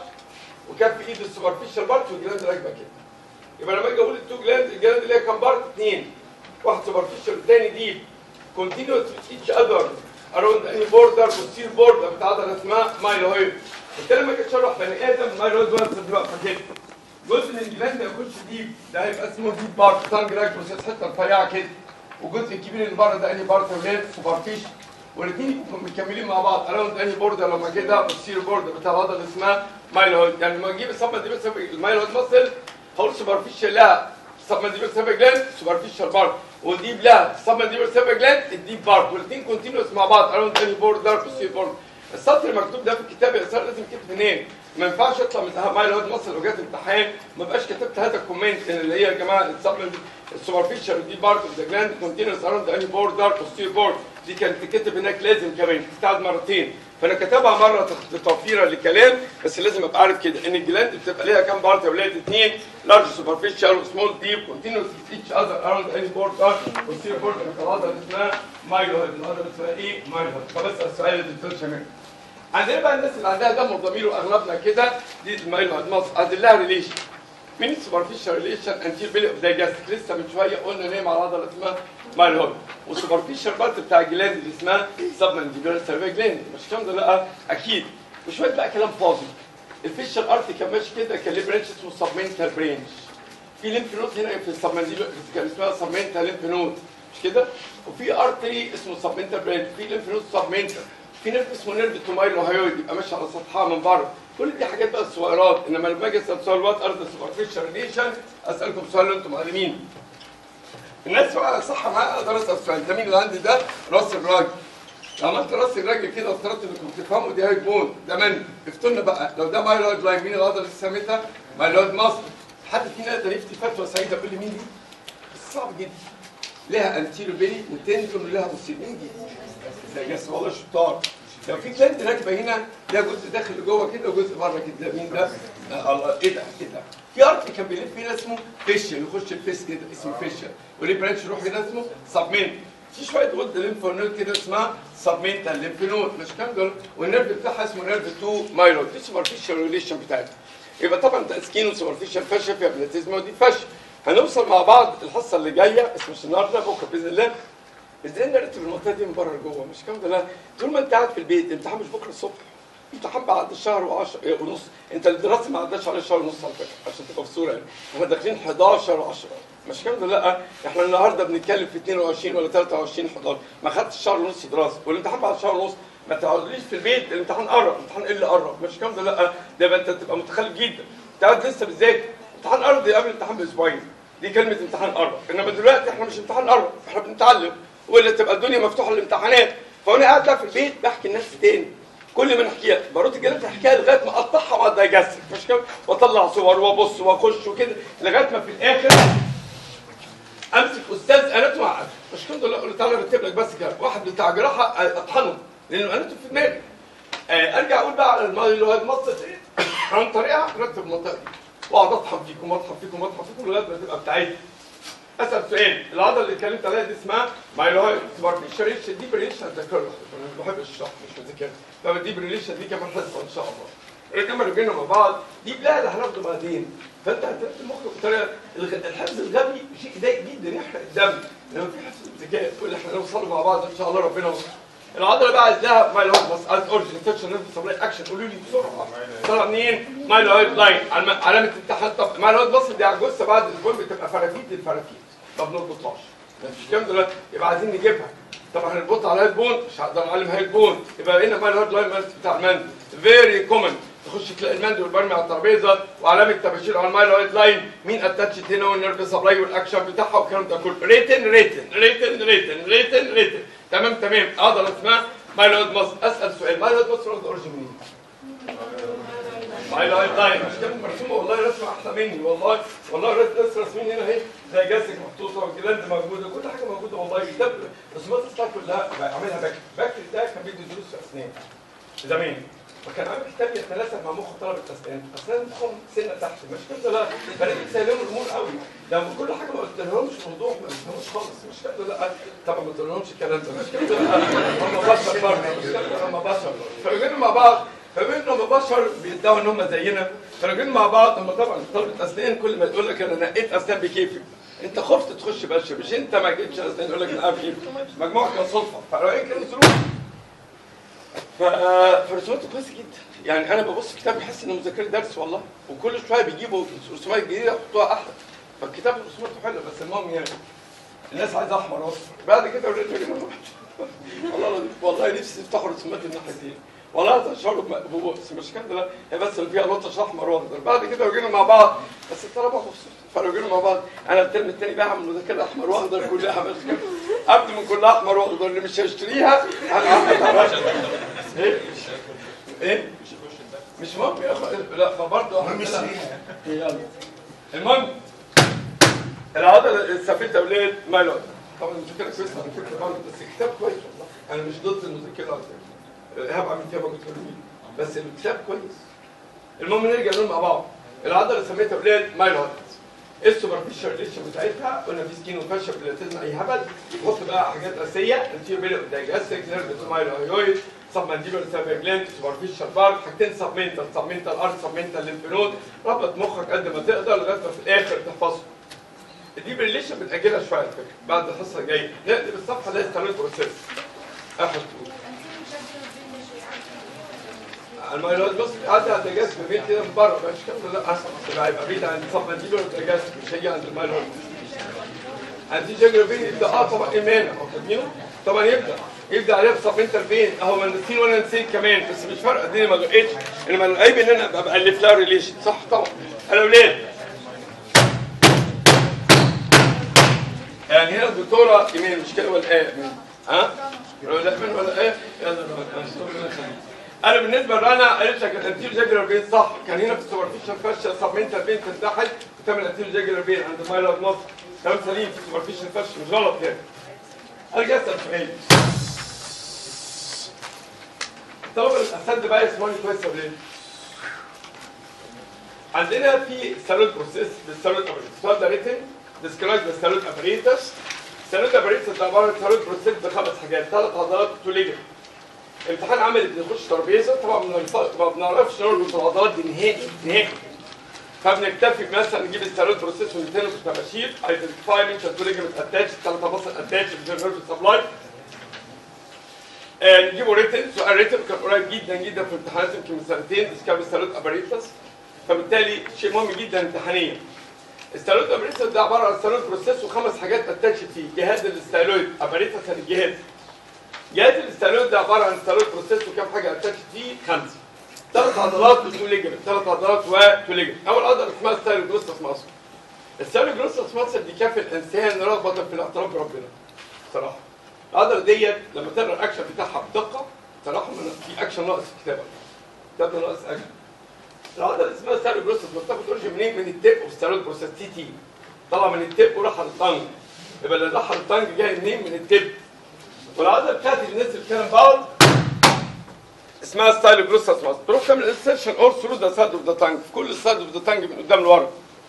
وكف ايد السوبرفيشال بارت والجلاند راكبه كده يبقى لما اجي اقول التو جلاند الجلاند اللي هي كام بارت اثنين واحد سوبرفيشال والثاني ديب continuous with each other around any border posterior border بتاع عضله اسمها مايلويد بالتالي لما اجي اشرح بني ادم مايلويد وانس بقى فكده جزء من الجلاند ما يكونش ديب ده هيبقى اسمه ديب بارت تانج راك بروسيس حته رفيعه كده والجزء الكبير اللي بره ده انهي بارت ولاد سوبرفيشال والاثنين يبقوا مكملين مع بعض اراوند انهي بوردر لما جه ده بوستيريور بوردر بتاع العضله اسمها مايلويد يعني لما اجيب الصبه دي بس المايلويد ماسل هقول سوبرفيشال لها سبمنديبل سيرفر جلاند سوبرفيشال بارت والديب لها سبمنديبل سيرفر جلاند الديب بارت والاثنين كونتينوس مع بعض اراوند اني بوردر بوستير بورد السطر المكتوب ده في الكتاب يا اسر لازم يتكتب منين؟ ما ينفعش يطلع من مايلويد مصر لو جت امتحان ما بقاش كتبت هذا الكومنت اللي هي يا جماعه السوبرفيشال والديب بارت اوف ذا جلاند كونتينوس اراوند اني بوردر بوستير بورد دي كانت تتكتب هناك لازم كمان تستعد مرتين فانا كتبها مره توفيرا للكلام بس لازم ابقى عارف كده ان الجلاند بتبقى ليها كام بارت يا ولاد اثنين لارج سوبرفيشال وسمول ديب كونتينوس ايتش اذر اراوند اني بوردر وسير بوردر العضله اسمها مايلوهيد العضله اسمها ايه؟ مايلوهيد فبس السؤال للدكتور شمال عندنا بقى الناس اللي عندها دم وضمير واغلبنا كده دي المايلوهيد مصر عايزين لها ريليشن مين السوبرفيشال ريليشن انتير بيلي اوف دايجاستيك لسه من شويه قلنا نايم على عضله اسمها مايلوهيد والسوبرفيشال بارت بتاع الجلاند اللي اسمها سبمنديبيولار سيرفي جلاند مش الكلام ده لا اكيد وشويه بقى كلام فاضي الفيشال ارت كان ماشي كده كان ليه برانش اسمه سبمنتال برانش في ليمف نود هنا في السبمنديبيولار كان اسمها سبمنتال ليمف نود مش كده وفي ارتري اسمه سبمنتال برانش في ليمف نود سبمنتال في نيرف اسمه نيرف تومايلوهيويد يبقى ماشي على سطحها من بره كل دي حاجات بقى الصغيرات انما لما اجي اسال سؤال وات ارض السوبرفيشال ريليشن اسالكم سؤال انتم معلمين الناس بقى صح معايا اقدر اسال سؤال ده مين اللي عندي ده راس الراجل لو عملت راس الراجل كده وافترضت انكم تفهموا دي هيكون ده من افتنا بقى لو ده مايلويد لاين مين العضله اللي سميتها مايلويد مصر حد فينا يقدر يفتي فتوى سعيده يقول لي مين دي؟ بس صعب جدا لها انتيرو بيلي والتندون لها بوستيرو مين دي؟ ده جس والله شطار لو في جلاند راكبه هنا ده جزء داخل لجوه كده وجزء بره كده مين ده؟ آه الله ايه ده؟ ايه ده؟ في ارت كان بيلف هنا اسمه فيشل يخش الفيس كده اسمه فيشل وليه برانش يروح هنا اسمه سبمنت في شويه غده ليمف نود كده اسمها سبمنتال ليمف نود مش كام دول والنيرف بتاعها اسمه نيرف 2 مايلود دي سوبرفيشال ريليشن بتاعتها يبقى طبعا تسكين وسوبرفيشال فاشل فيها بلاتيزما ودي فاشل هنوصل مع بعض الحصه اللي جايه اسمه النهارده بكره باذن الله ازاي نرتب المنطقه دي من بره لجوه مش كام ده لا طول ما انت قاعد في البيت الامتحان مش بكره الصبح امتحان بعد الشهر و10 ونص انت الدراسه ما عداش على شهر ونص على فكره عشان تبقى في صوره يعني احنا داخلين 11 و10 مش كام ده لا احنا النهارده بنتكلم في 22 ولا 23 11 ما خدتش شهر ونص دراسه والامتحان بعد شهر ونص ما تقعدليش في البيت الامتحان قرب الامتحان ايه اللي قرب مش كام ده لا ده يبقى انت تبقى متخلف جدا انت قاعد لسه بتذاكر امتحان قرب قبل الامتحان باسبوعين دي كلمه امتحان قرب انما دلوقتي احنا مش امتحان قرب احنا بنتعلم ولا تبقى الدنيا مفتوحه للامتحانات فانا قاعد بقى في البيت بحكي لنفسي تاني كل ما نحكيها برد جلد الحكايه لغايه ما اقطعها مع الدايجاستيك مش كده واطلع صور وابص واخش وكده لغايه ما في الاخر امسك استاذ اناتوم عقد مش كده لا قلت تعالى ارتب لك بس كده واحد بتاع جراحه اطحنه لانه اناتوم في دماغي آه، ارجع اقول بقى على المايلوهيد مصر ايه عن طريقها ارتب المنطقه دي واقعد اطحن فيكم واطحن فيكم واطحن فيكم لغايه ما تبقى بتاعتي اسال سؤال العضله اللي اتكلمت عليها دي اسمها مايلوهيد سوبرفيشال ريليشن دي بريليشن ذاكرها انا ما بحبش الشرح مش مذاكرها طب دي بريليشن دي كمان حصه ان شاء الله الكاميرا رجعنا مع بعض دي بلا اللي هناخده بعدين فانت هترتب مخك بطريقه الغ- الحفظ الغبي شيء ضايق جدا يحرق الدم لما في حفظ ذكاء كل احنا نوصل مع بعض ان شاء الله ربنا يوفقنا العضله بقى عايز لها مايلوهيد بس عايز اورجن سكشن نيرف سبلاي اكشن قولوا لي بسرعه طلع منين؟ مايلوهيد لاين علم- علامه امتحان طب مايلوهيد بص دي على الجثه بعد الاسبوع بتبقى فرافيت الفرافيت ما بنربطهاش مفيش كام دلوقتي يبقى عايزين نجيبها طب هنربطها على هيد بون مش هقدر اعلم هيد بون يبقى هنا مايلوهيد لاين مالت بتاع المند فيري كومن تخش تلاقي المند والبرمي على الترابيزه وعلامه تباشير على المايلوهيد لاين مين اتاتشت هنا والنيرف سبلاي والاكشن بتاعها والكلام ده كله ريتن ريتن ريتن ريتن ريتن ريتن تمام تمام عضله اسمها مايلوهيد مصر اسال سؤال مايلوهيد مصر واخد اوريجين منين؟ هايلايت لاين مش كده مرسومه والله رسمه احلى مني والله والله رسمه ناس راسمين هنا اهي زي جاسك محطوطه والجلاند موجوده كل حاجه موجوده والله كتاب رسومات الستار كلها بعملها باكر باكر ده كان بيدي دروس في اسنان زمان وكان عامل كتاب يتناسب مع مخ طلبه الاسنان اسنان مخهم سنه تحت مش كده لا فلقيت سايلهم الامور قوي لما كل حاجه ما قلت لهمش موضوع ما قلتلهمش خالص مش كده لا طبعا ما قلتلهمش الكلام ده مش كده لا هم بشر برضه مش كده هم بشر فبيجوا مع بعض فبما انهم بشر بيدعوا ان هم زينا فراجعين مع بعض هم طبعا طلبه اسنان كل ما تقول لك انا نقيت اسنان بكيفي انت خفت تخش بشر مش انت ما جيتش اسنان يقول لك انا كيف مجموعه كان صدفه فرايحين كانوا ظروف ف- فرسوماته كويسه جدا يعني انا ببص في كتاب بحس انه مذاكره درس والله وكل شويه بيجيبوا رسومات جديده يحطوها احلى فالكتاب رسوماته حلوه بس المهم يعني الناس عايزه احمر واصفر بعد كده ولقيت يا جماعة والله العظيم- والله نفسي يفتحوا رسومات الناحيتين والله تشعروا بمقبوض بس مش كده لا هي بس اللي فيها لطش احمر واخضر بعد كده وجينا مع بعض بس الطلبه مبسوطين فلو مع بعض انا الترم الثاني بقى هعمل مذاكره احمر واخضر كلها بس كده قبل من كلها احمر واخضر اللي مش هيشتريها انا ايه ايه مش مهم يا اخوان لا ما برضه المهم اشتريها. يلا المهم العضله السفينه اولاد مايلون طبعا المذاكره كويسه على فكره برضه بس الكتاب كويس والله انا مش ضد المذاكره على فكره ايهاب عامل كده كنت بس الكتاب كويس المهم نرجع نقول مع بعض العضله اللي سميتها اولاد مايلون السوبرفيشال ريليشن بتاعتها قلنا في سكين وفاشا بلاتيزم اي هبل نحط بقى حاجات اساسيه انتيو بيلو دايجاستيك نيرف سمايلوهيويد سب مانديبل سب جلاند سوبرفيشال بارت حاجتين سبمنتال سبمنتال ارت سبمنتال ليمفنود ربط مخك قد ما تقدر لغايه ما في الاخر تحفظه الديب ريليشن بتاجلها شويه على فكره بعد الحصه الجايه نقلب الصفحه اللي هي ستارت بروسيس اخر تقول المايلويد بص عدى على الدجاج في كده من بره مش كده لا اصلا يبقى يبقى بعيد عن الصف منديل ولا الدجاج مش هيجي عند المايلويد عندي جيوغرافي يبدا اه طبعا ايمانه هو كاتبينه طبعا يبدا يبدا عليها بصف انت فين اهو ما نسيت ولا نسيت كمان بس مش فارقه الدنيا ما لقيتش انما العيب ان انا ابقى الف لها ريليشن صح طبعا انا اولاد يعني هنا الدكتوره ايمان مش كده ولا ايه ها ولا ايمان ولا ايه يلا انا بالنسبه لرنا قالت لك الانتير جاجلر بين صح كان هنا في السوبرفيشال فاشل سبمنتال بين تتحد وتعمل انتير جاجلر بين عند مايلر نص كلام سليم في السوبرفيشال فاشل مش غلط يعني ارجع اسال سؤال طلبه الاسد بقى يسمعوني كويس ولا ايه؟ عندنا في سالوت بروسيس بالسالوت ابريتس السؤال ده ريتن ديسكرايب بالسالوت ابريتس السالوت ابريتس ده عباره عن سالوت بروسيس بخمس حاجات ثلاث عضلات تو ليجر امتحان عملي بنخش ترابيزه طبعا ما بنف- ما بنعرفش نربط العضلات دي نهائي نهائي فبنكتفي مثلا نجيب السالوت بروسيس ونتنه في التباشير ايدنتيفاي مين تو ليجمنت اتاتش ثلاثه مصل اتاتش نيرف سبلاي آه، نجيبه ريتن سؤال ريتن كان قريب جدا جدا في امتحانات يمكن من سنتين ديسكافي ستالوت اباريتس فبالتالي شيء مهم جدا امتحانيا الستالوت اباريتس ده عباره عن ستالوت بروسيس وخمس حاجات اتاتش فيه جهاز الاستالويد اباريتس يعني الجهاز جهاز الاستالويد ده عباره عن ستالوت بروسيس وكم حاجه اتاتش فيه خمسه ثلاث عضلات وتو ليجمنت ثلاث عضلات وتو ليجمنت اول عضله اسمها ستايلو جلوستس ماسل الستايلو جلوستس ماسل دي كافي الانسان رغبه في الاعتراف بربنا صراحه العضله ديت لما تقرا الاكشن بتاعها بدقه صراحه من في اكشن ناقص في الكتابه كتاب ناقص اكشن العضله اللي اسمها ستايلو جلوستس بتاخد اوريجين منين من التيب اوف ستايلو بروسيس تي تي طلع من التيب وراح على الطنج يبقى اللي راح على الطنج جاي منين من التيب والعضله بتاعت الناس اللي بتتكلم بعض اسمها ستايل جلوسس ماس تروح تعمل انسيرشن اور ثرو ذا سايد اوف ذا تانج في كل سايد اوف ذا تانج من قدام لورا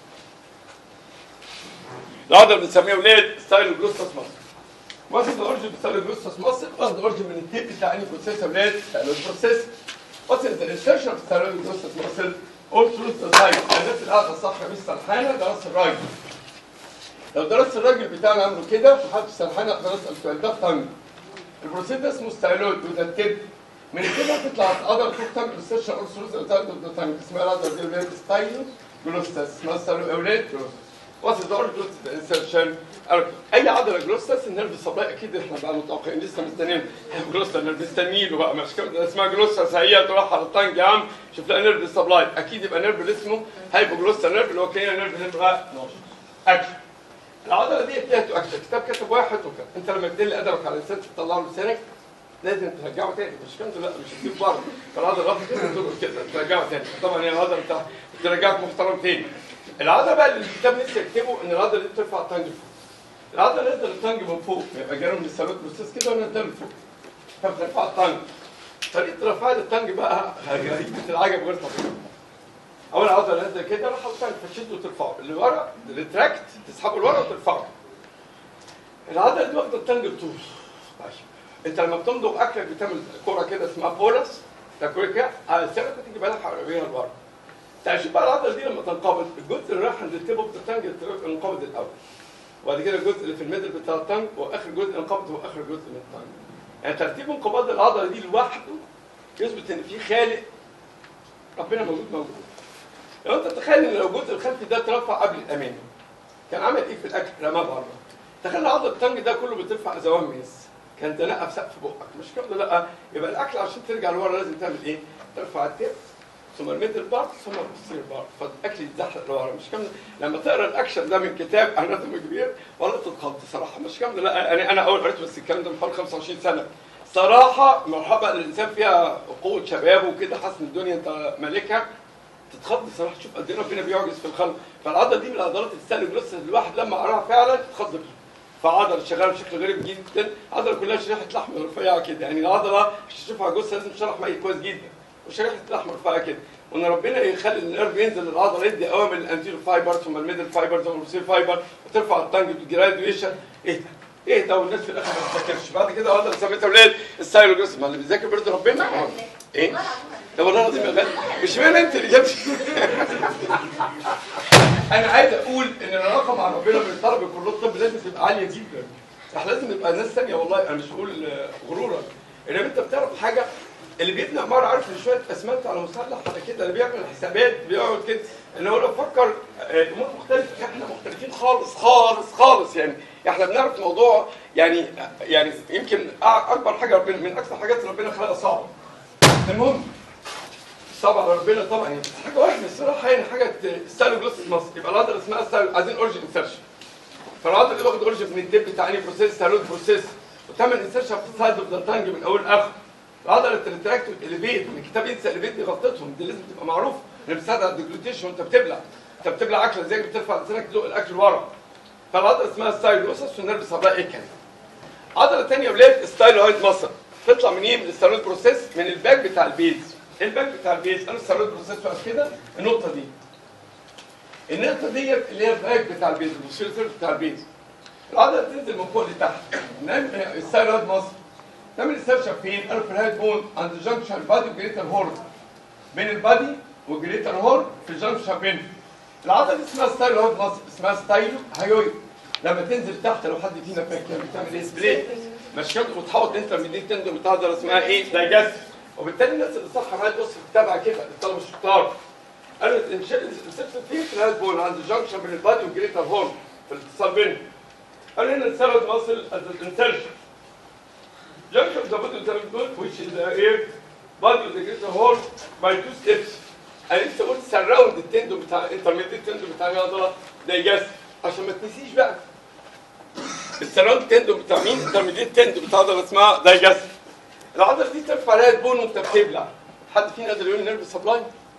العضله بنسميها ولاد ستايل جلوسس ماس واخد اورجن ستايل جلوسس ماس واخد اورجن من التيب بتاع اني بروسيس يا ولاد ستايل بروسيس وات از الانسيرشن اوف ستايل جلوسس ماس اور ثرو ذا سايد الناس اللي قاعده صح مش سرحانه ده راس الراجل لو درست الراجل بتاعنا عامله كده وحاطط سرحانه اقدر اسال سؤال ده تانج البروسيس ده اسمه ستايلويد وده التيب من كده هتطلع اقدر تروح تعمل ريسيرش اور سولوز اوتايد اوف ذا تانك اسمها العضله دي اولاد ستايلو جلوستس اسمها ستايلو اولاد جلوستس وات از اور جلوستس انسرشن اي عضله جلوستس النيرف سبلاي اكيد احنا بقى متوقعين لسه مستنيين جلوستس نيرف مستنيين له بقى مش كده اسمها جلوستس هي تروح على الطنج يا عم شوف لها نيرف سبلاي اكيد يبقى نيرف اللي اسمه هايبو جلوستس نيرف اللي هو كان نيرف هيبقى اكشن العضله دي فيها تو اكشن كتاب كتب واحد وكده انت لما تدل ادبك على الانسان تطلع له لسانك لازم ترجعه تاني مش كام لا مش هتسيب بره فالعضله رفع كده ترجع كده ترجعه تاني طبعا هي العضله بتاع ترجعك محترم تاني العضله بقى اللي الكتاب نفسه يكتبه ان العضله دي بترفع الطنج لفوق العضله نزل الطنج من فوق يبقى جاله من الثالوث بروسيس كده ونزله لفوق فبترفع الطنج طريقه رفع الطنج بقى غريبه العجب غير طبيعيه اول عضله نازله كده راح الطنج فتشده وترفعه اللي ورا ريتراكت تسحبه لورا وترفعه العضله دي واخده الطنج بطول طيب انت لما بتمضغ اكلك بتعمل كوره كده اسمها بولس تاكل كده على السمكه تيجي بالك حواليها لورا تعال بقى العضله دي لما تنقبض الجزء اللي رايح عند التيبو بتاع الطنج ينقبض الاول وبعد كده الجزء اللي في الميدل بتاع الطنج واخر جزء ينقبض هو اخر جزء من الطنج يعني ترتيب انقباض العضله دي لوحده يثبت ان في خالق ربنا موجود موجود لو انت تتخيل ان لو الجزء الخلفي ده اترفع قبل الامامي كان عمل ايه في الاكل رماه بره تخيل عضله الطنج ده كله بترفع زوام ميس كان تنقى في سقف بقك مش كده لا يبقى الاكل عشان ترجع لورا لازم تعمل ايه؟ ترفع التيب ثم الميدل بارت ثم البوستير بارت فالاكل يتزحلق لورا مش كامل لما تقرا الاكشن ده من كتاب اناتومي كبير ولا تتخض صراحه مش كامل لا يعني انا اول قريت بس الكلام ده من حوالي 25 سنه صراحه مرحبا الانسان فيها قوه شباب وكده حاسس ان الدنيا انت مالكها تتخض صراحه تشوف قد ايه ربنا بيعجز في الخلق فالعضله دي من العضلات السهله لسه الواحد لما قراها فعلا اتخض بيها فعضله شغاله بشكل غريب جدا عضله كلها شريحه لحم رفيعه كده يعني العضله عشان تشوفها جثه لازم شرح ميت كويس جدا وشريحه لحم رفيعه كده وان ربنا يخلي النيرف ينزل للعضله يدي اوامر للانتيرو فايبر ثم الميدل فايبر ثم البروسير فايبر وترفع الطنج بالجراديويشن ايه ده؟ ايه ده والناس في الاخر ما بتذاكرش بعد كده عضله سميتها ولاد السايلوجوس ما اللي بيذاكر برضه ربنا ايه؟ ده والله العظيم يا غالي مش معنى انت اللي جبت انا عايز اقول ان العلاقه مع ربنا من طلب كليه الطب لازم تبقى عاليه جدا احنا لازم نبقى ناس ثانيه والله انا مش بقول آه، غرورا انما انت بتعرف حاجه اللي بيبني عماره عارف ان شويه اسمنت على مسلح على كده اللي بيعمل حسابات بيقعد كده ان هو لو فكر آه، امور مختلفه احنا مختلفين خالص خالص خالص يعني احنا بنعرف موضوع يعني يعني يمكن أع- اكبر حاجه ربنا من اكثر حاجات ربنا خلقها صعبه المهم صعب على ربنا طبعا يعني بس حاجه واحده الصراحه يعني حاجه ستايلو جلوس مصر يبقى العضله اسمها ستايلو عايزين اورجن انسرشن فالعضله دي واخد اورجن من التيب بتاع اني بروسيس ستايلو بروسيس وتعمل انسرشن في السايد اوف ذا تانج من اول لاخر العضله التريتراكت والاليفيت من الكتاب ينسى الاليفيت دي غلطتهم دي لازم تبقى معروفه ان بتساعد على الديجلوتيشن وانت بتبلع انت بتبلع اكل ازاي بترفع لسانك تزق الاكل لورا فالعضله اسمها ستايلو اسس والنيرف سبلاي ايه كان عضله ثانيه ولاد ستايلويد مصر تطلع منين من الستايلويد بروسيس من الباك بتاع البيز الباك بتاع البيز انا الستايلويد بروسيس واقف كده النقطه دي النقطه ديت اللي هي الباك بتاع البيز البروسيس بتاع البيز العضله تنزل من فوق لتحت نعمل الستايلويد مصر تعمل السيرش فين؟ قالوا في الهيد بون عند جنكشن البادي وجريتر هورن بين البادي والجريتر هورن في الجنكشن بين العضله دي اسمها ستايلويد مصر اسمها ستايلو هايويد لما تنزل تحت لو حد فينا فاكر بتعمل ايه سبليت مش كده وتحوط انت من دي تندم بتاع عضله اسمها ايه دايجاست وبالتالي الناس اللي صح معايا تبص في التابعه كده الطلبه الشطار قالوا السبس فيه في الهيد بون عند الجنكشن بين البادي والجريتر هورن في الاتصال بينهم قالوا هنا السيرود ماسل از انسرشن junction of the body of the bone, which is the air, body of the greater whole by two steps. انا لسه قلت سراوند التندو بتاع انترميديت تندو بتاع العضله دايجاست عشان ما تنسيش بقى السراوند تندو بتاع مين؟ انترميديت تندو بتاع عضله اسمها دايجاست العضله دي ترفع عليها البون وانت بتبلع حد فينا قادر يقول نيرف سبلاي؟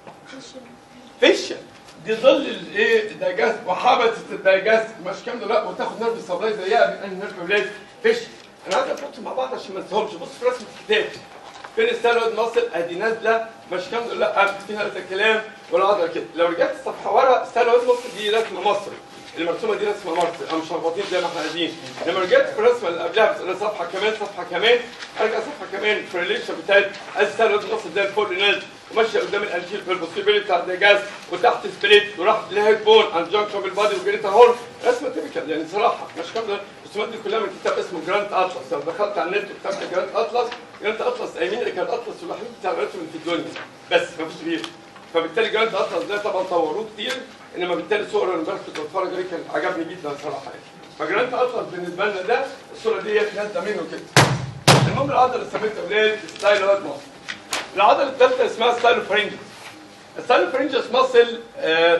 فيشن دي ظل الايه الدايجاست وحبسه الدايجاست مش كامله لا وتاخد نيرف سبلاي زيها من انهي نيرف ولاد فيشن انا عايز احطهم مع بعض عشان ما انساهمش بص في رسمه الكتاب فين الستايلويد ماسل ادي نازله مش كامله لا فيها هذا الكلام والعضله كده لو رجعت الصفحه ورا الستايلويد ماسل دي رسمه مصري المرسومه دي رسمه مصري انا مش مشخبطين زي ما احنا عايزين لما رجعت في الرسمه اللي قبلها بس صفحه كمان صفحه كمان ارجع صفحه كمان في الريليشن بتاعت الستايلويد ماسل زي الفل نازل وماشيه قدام الانتيل في البوسيبيلي بتاع الدجاز وتحت سبليت وراح لهيد بون عند جانكشن بالبادي وجريتا هورن رسمه تيبيكال يعني صراحه مش كامله الرسومات دي كلها من كتاب اسمه جراند اطلس لو دخلت على النت وكتبت جراند اطلس جراند اطلس ايمين اللي كان اطلس الوحيد بتاع الرسم اللي في الدنيا بس ما فيش غيره فبالتالي جراند اطلس ده طبعا طوروه كتير انما بالتالي صور انا امبارح كنت بتفرج عليه كان عجبني جدا صراحه يعني فجراند اطلس بالنسبه لنا ده الصوره ديت نازله منه كده المهم العضله اللي سميتها ولاد ستايل واد مصر العضله الثالثه اسمها ستايلو فرنجس ستايلو فرنجس ماسل آه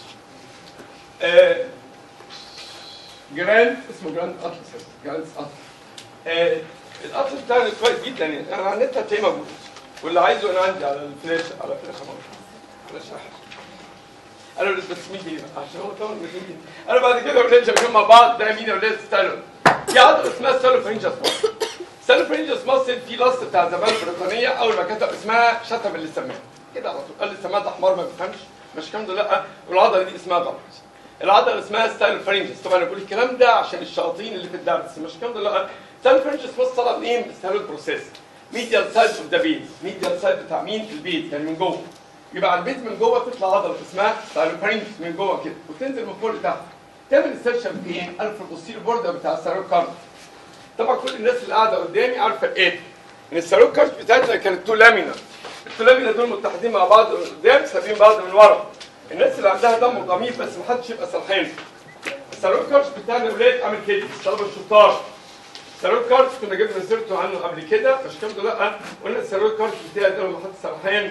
آه جراند اسمه جراند اطلس جراند اطلس آه الاصل بتاعنا كويس جدا يعني انا على النت هتلاقيه موجود واللي عايزه انا عندي على الفلاش على فلاش فلاش انا اللي بس مين دي عشان هو طبعا مش مين انا بعد كده ولاد شغالين مع بعض ده مين يا ولاد ستالون في عضله اسمها ستالون فرنجس ماسل ستالون فرنجس ماسل في لص بتاع زمان البريطانيه اول ما كتب اسمها شتم اللي سماها كده على طول قال لي سماها ده حمار ما بيفهمش مش الكلام ده لا والعضله دي اسمها غلط العضله اسمها ستايل فرنجس طبعا انا بقول الكلام ده عشان الشياطين اللي في الدرس مش الكلام ده لا ستايل فرنجس بص طلع منين ستايل بروسيس ميديال سايد اوف ذا بيت ميديال سايد بتاع مين البيت يعني من جوه يبقى على البيت من جوه تطلع عضله اسمها ستايل فرنجس من جوه كده وتنزل من فوق لتحت تعمل استرشن فين؟ عارف البوستير بوردر بتاع السيروك كارد طبعا كل الناس اللي قاعده قدامي عارفه ايه ان السيروك كارد بتاعتنا كانت تو لامينا التو لامينا دول متحدين مع بعض من قدام سابين بعض من ورا الناس اللي عندها دم ضمير بس محدش يبقى سرحان السيروك كارد بتاعنا ولاد عامل كده الطلبه الشطار السيروك كارد كنا جبنا سيرته عنه قبل كده مش كام ده لا قلنا السيروك كارد بتاعي ده لما حد سرحان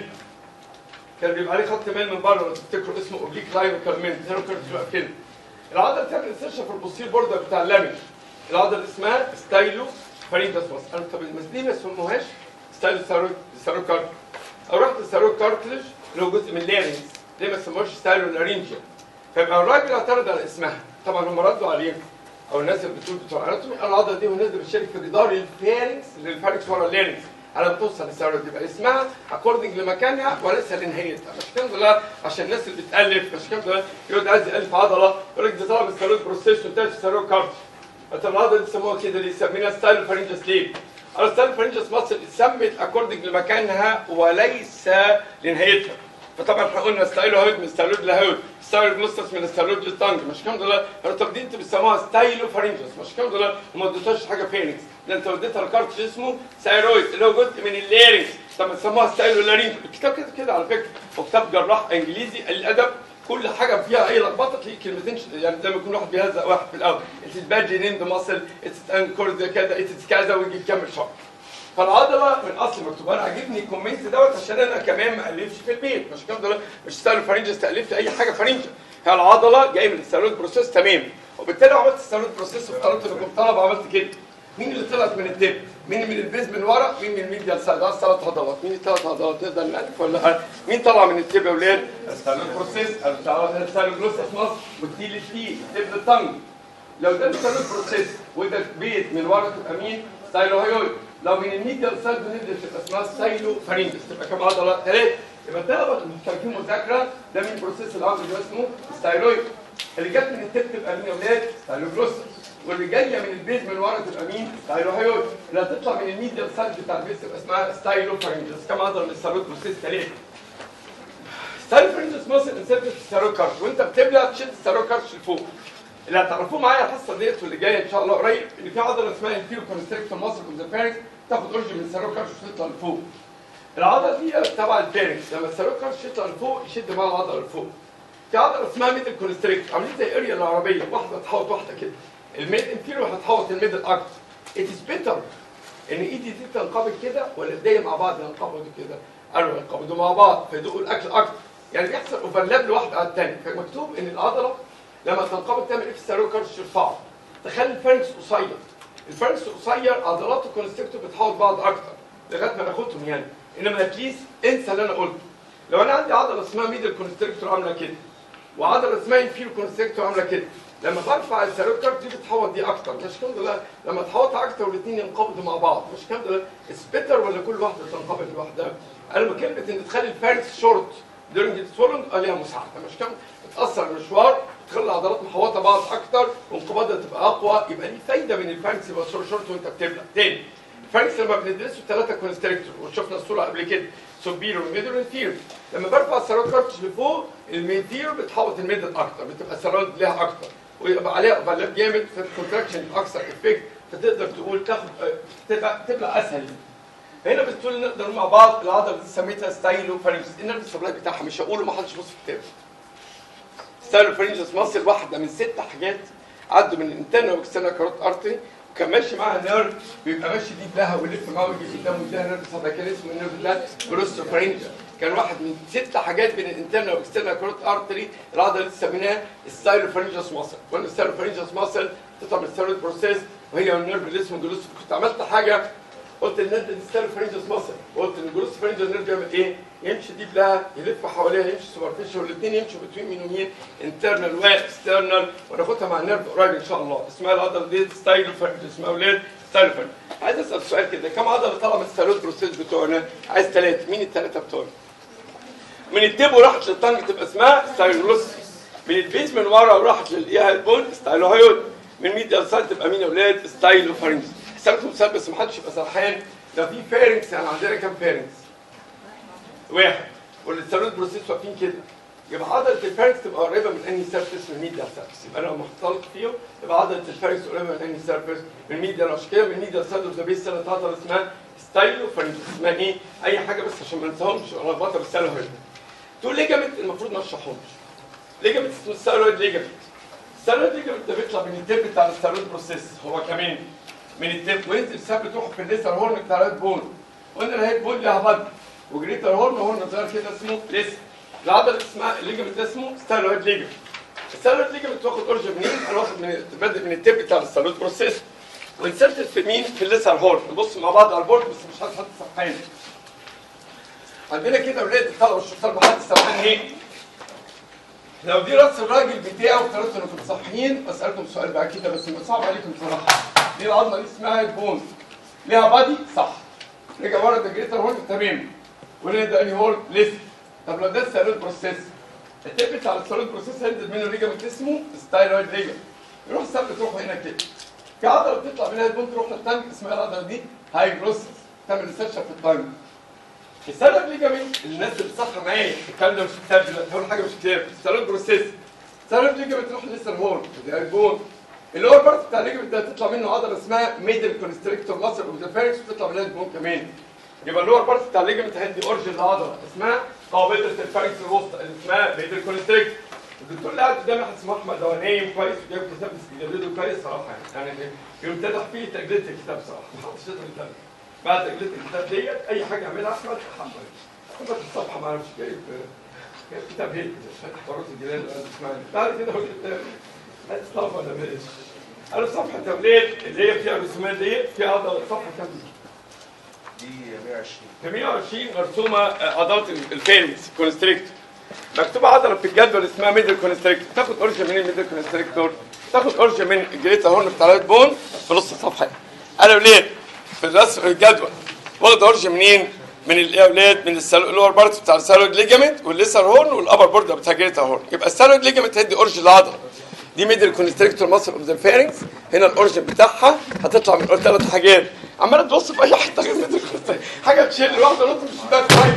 كان بيبقى عليه خط ميل من بره لو تفتكروا اسمه اوبليك لاين وكارمين السيروك كارد بتبقى كده العضله بتعمل انسيرشن في البوستير بوردر بتاع اللامين العضله اللي اسمها ستايلو فريندس ماس انا طب بس ليه ما اسموهاش ستايلو سيروك سيروك كارد او رحت السيروك كارتلج اللي هو جزء من اللارينز ليه ما سموهاش ستايلو لارينجيا فيبقى الراجل اعترض على اسمها طبعا هم ردوا عليه او الناس اللي بتقول بتوع اناتومي قالوا العضله دي ونزل بتشارك في جدار الفارنكس للفارنكس ورا اللارنكس على ما توصل للسيروك يبقى اسمها اكوردنج لمكانها وليس لنهايتها مش كده لا عشان الناس اللي بتالف مش كده يقعد عايز يالف عضله يقول لك دي طالعه من السيروك بروسيس وانتهت في السيروك كارت طب العضله دي بيسموها كده اللي يسمينها ستايل فرنجس ليه؟ الستايل فرنجس ماسل اتسمت اكوردنج لمكانها وليس لنهايتها فطبعا احنا قلنا ستايلو هود من ستايلو لهود ستايلو جلوستس من ستايلو للتانج مش كام دولار طب دي انتوا بيسموها ستايلو فرنجس مش كام دولار وما اديتهاش حاجه فينيكس ده انت اديتها الكارتش اسمه ثايرويد اللي هو جزء من الليرنج طب ما تسموها ستايلو لارينج الكتاب كده كده على فكره وكتاب جراح انجليزي الادب كل حاجه فيها اي لخبطه تلاقي كلمتين ش- يعني زي ما يكون واحد بيهزق واحد في الاول اتس بادجي نيمد ماسل اتس انكورد كذا اتس كذا ويجي يكمل شرح فالعضله من اصل مكتوب انا عاجبني الكومنت دوت عشان انا كمان ما الفش في البيت مش كام دول مش ستايل فرنجس تالفت اي حاجه فرنجه هي العضله جايه من الستايلوت بروسيس تمام وبالتالي لو عملت الستايلوت بروسيس وافترضت انكم طلب عملت كده مين اللي طلعت من التب؟ مين من البيز من ورا؟ مين من الميديال سايد؟ ده ثلاث عضلات، مين الثلاث عضلات؟ نقدر نعرف ولا لا؟ مين طلع من التب يا ولاد؟ الستايلوت بروسيس، الستايلوت جلوسس مصر والتي للتي، التب للتنج. لو ده الستايلوت بروسيس وده بيت من ورا تبقى مين؟ ستايلو هيوي لو من الميديال سايد بنبدا تبقى اسمها ستايلو فرينجس تبقى كام عضله؟ ثلاثه يبقى الطلبه المشتركين مذاكره ده من البروسيس اللي عامل ده اسمه ستايلويد اللي جت من التب تبقى مين يا ولاد؟ ستايلو جلوسس واللي جايه من البيز من ورا تبقى مين؟ ستايلو هيوي اللي هتطلع من الميديال سايد بتاع البيز تبقى اسمها ستايلو فرينجس كام عضله من الستايلويد بروسيس ثلاثه ستايل فرنجس ماسل انسرت في الستايلو كارش وانت بتبلع تشد الستايلو كارش لفوق اللي هتعرفوه معايا الحصه ديت واللي جايه ان شاء الله قريب ان في عضله اسمها انفيرو كونستريكتور ماسل اوف ذا فارنكس تاخد اورجن من الستايلو كارش وتطلع لفوق العضله دي تبع الفارنكس لما الستايلو كارش يطلع لفوق يشد بقى العضله لفوق في عضله اسمها ميدل كونستريكتور عاملين زي اريا العربيه واحده تحوط واحده كده الميد انفيرو هتحوط الميدل اكتر اتس بيتر ان ايدي دي تنقبض كده ولا ايديا مع بعض ينقبضوا كده قالوا ينقبضوا مع بعض فيدوقوا الاكل اكتر يعني بيحصل اوفرلاب لواحد على الثاني فمكتوب ان العضله لما تنقبض تعمل ايه في السيروكارش ترفعه تخلي الفرنكس قصير الفرنكس قصير عضلات الكونستريكتور بتحوط بعض اكتر لغايه ما ناخدهم يعني انما اتليست انسى اللي انا قلته لو انا عندي عضله اسمها ميدل كونستريكتور عامله كده وعضله اسمها انفيرو كونستريكتور عامله كده لما برفع السيروكارد دي بتحوط دي اكتر مش كام دول لما تحوطها اكتر والاثنين ينقبضوا مع بعض مش كام دول سبيتر ولا كل واحده تنقبض لوحدها انا بكلمه ان تخلي الفارنكس شورت دورنج السولنج اه ليها مساعده مش كام بتاثر المشوار تخلي العضلات محوطه بعض اكتر وانقباضها تبقى اقوى يبقى ليه فايده من الفارنكس يبقى شورت وانت بتبلع تاني الفرنكس لما بندرسه ثلاثه كونستريكتور وشفنا الصوره قبل كده سوبيرو وميدل وانفيرو لما برفع السراوند كارتش لفوق الميديرو بتحوط الميدل اكتر بتبقى السراوند ليها اكتر ويبقى عليها اوفرلاب جامد فالكونتراكشن يبقى اكثر افكت فتقدر تقول تاخد تبقى تبقى اسهل هنا بتقول نقدر مع بعض العضله دي سميتها ستايلو فرنجس النرف سبلاي بتاعها مش هقوله ما حدش يبص في الكتاب ستايلو فرنجس مصر واحده من ست حاجات عدوا من الانترنال واكسترنال كاروت ارتري وكان ماشي معاها نيرف بيبقى ماشي دي لها ويلف معاه ويجي قدامه ويديها نيرف سبلاي كان اسمه النيرف ده بروستو فرنجا كان واحد من ست حاجات بين الانترنال واكسترنال كاروت ارتري العضله اللي سميناها ستايلو فرنجس مصر وان ستايلو فرنجس مصر تطلع من الستايلو بروسيس وهي النيرف اللي اسمه جلوس كنت عملت حاجه قلت ان انت ديستال فرنجس مصر وقلت ان الجروس فرنجس نيرف بيعمل ايه؟ يمشي ديب لها يلف حواليها يمشي سوبرفيشال والاثنين يمشوا بتوين مين ومين انترنال واكسترنال وناخدها مع النيرف قريب ان شاء الله اسمها العضله دي ستايل فرنجس اسمها اولاد ستايل فرنجس عايز اسال سؤال كده كم عضله طلع من الستايلوت بروسيس بتوعنا؟ عايز ثلاثه مين الثلاثه بتوعنا؟ من التيب وراحت للطنج تبقى اسمها ستايلوس من البيز من ورا وراحت للايها البون ستايلوهايود من ميديال سايد تبقى مين يا اولاد ستايلو فارنجس حسابكم سؤال بس ما حدش يبقى سرحان لو في فارنكس يعني عندنا كام فارنكس؟ واحد والستايلوت بروسيس واقفين كده يبقى عضله الفارنكس تبقى قريبه من انهي سيرفيس من الميديال سيرفيس يبقى انا لو محطلت فيهم يبقى عضله الفارنكس قريبه من انهي سيرفيس من الميديال عشان كده من الميديال سايد اوف ذا بيس ثلاث عضله اسمها ستايلو فارنجس اسمها ايه؟ اي حاجه بس عشان ما ننساهمش انا بطل بالستايلوهايود تقول ليجامنت المفروض ما اشرحهمش ليجامنت اسمه ستايلويد ليجامنت ستايلويد ليجامنت ده بيطلع من التيب بتاع الستايلويد بروسيس هو كمان من التيب وينزل ساب تروح في الليسر هورن بتاع الهيد بون قلنا الهيد بون ليها بادي وجريتر هورن هورن صغير كده اسمه ليسر العضله اسمها الليجامنت ده اسمه ستايلويد ليجامنت الستايلويد ليجامنت واخد اورج منين؟ انا واخد من بادئ من التيب بتاع الستايلويد بروسيس وانسرتد في مين؟ في الليسر هورن نبص مع بعض على البورد بس مش عايز حد سرحان عندنا كده ولاد الطلبه الشطار ما حد سرحان ايه؟ لو دي راس الراجل بتاعه افترضت انكم صحيين بسالكم سؤال بقى كده بس صعب عليكم بصراحه دي العظمه دي اسمها البون ليها بادي صح رجع ورا ده جريتر هورن تمام وليه ده انهي هورن لسه طب لو ده السيرود بروسيس التيب بتاع السيرود بروسيس هينزل منه ليجامنت اسمه ستايلويد ليجامنت يروح ساب تروح هنا كده في عضله بتطلع منها البون تروح للتانك اسمها العضله دي هايجروسس تعمل ريسيرش في التانك السبب ليجامنت الناس اللي صح معايا الكلام ده مش كتاب دلوقتي اول حاجه مش كتاب السبب بروسيس السبب ليجامنت تروح لسه الهون ده البون اللور بارت بتاع الليجامنت ده تطلع منه عضله اسمها ميدل كونستريكتور ماسل اوف ذا فارنكس وتطلع منها البون كمان يبقى اللور بارت بتاع الليجامنت هيدي اورجن العضله اسمها قابله الفارنكس الوسطى اللي اسمها ميدل كونستريكتور الدكتور اللي قاعد قدامي واحد اسمه احمد هو نايم كويس وجايب كتاب بس بيجلده كويس صراحه يعني يعني يمتدح فيه تجلده الكتاب صراحه ما حدش يقدر يتابع بعد تجلده الكتاب ديت اي حاجه يعملها احمد احمد احمد الصفحه ما اعرفش جايب جايب كتاب هيك حوارات الجنان اللي انا بسمعني بعد كده هو كتاب الصفحه ولا بلاش انا صفحه توليد اللي هي فيها الرسومات ديت فيها عضله صفحه كام دي 120 في 120 مرسومه عضلات الفيرنكس كونستريكتور مكتوبه عضله في الجدول اسمها ميدل كونستريكتور تاخد اورج من الميدل كونستريكتور تاخد اورج من الجريتا هورن بتاع الرايت بون في نص الصفحه انا ولاد في الرسم الجدول واخد اورج منين؟ من الاولاد من اللور بارت بتاع السالويد ليجامنت والليسر هورن والابر بورد بتاع الجريتا هورن يبقى السالويد ليجامنت هيدي اورج العضله دي ميدل كونستريكتور ماسل اوف ذا فيرنكس هنا الاورجن بتاعها هتطلع من ثلاث حاجات عماله تبص في اي حته غير ميدل كونستريكتور حاجه تشيل واحده نص مش ده كويس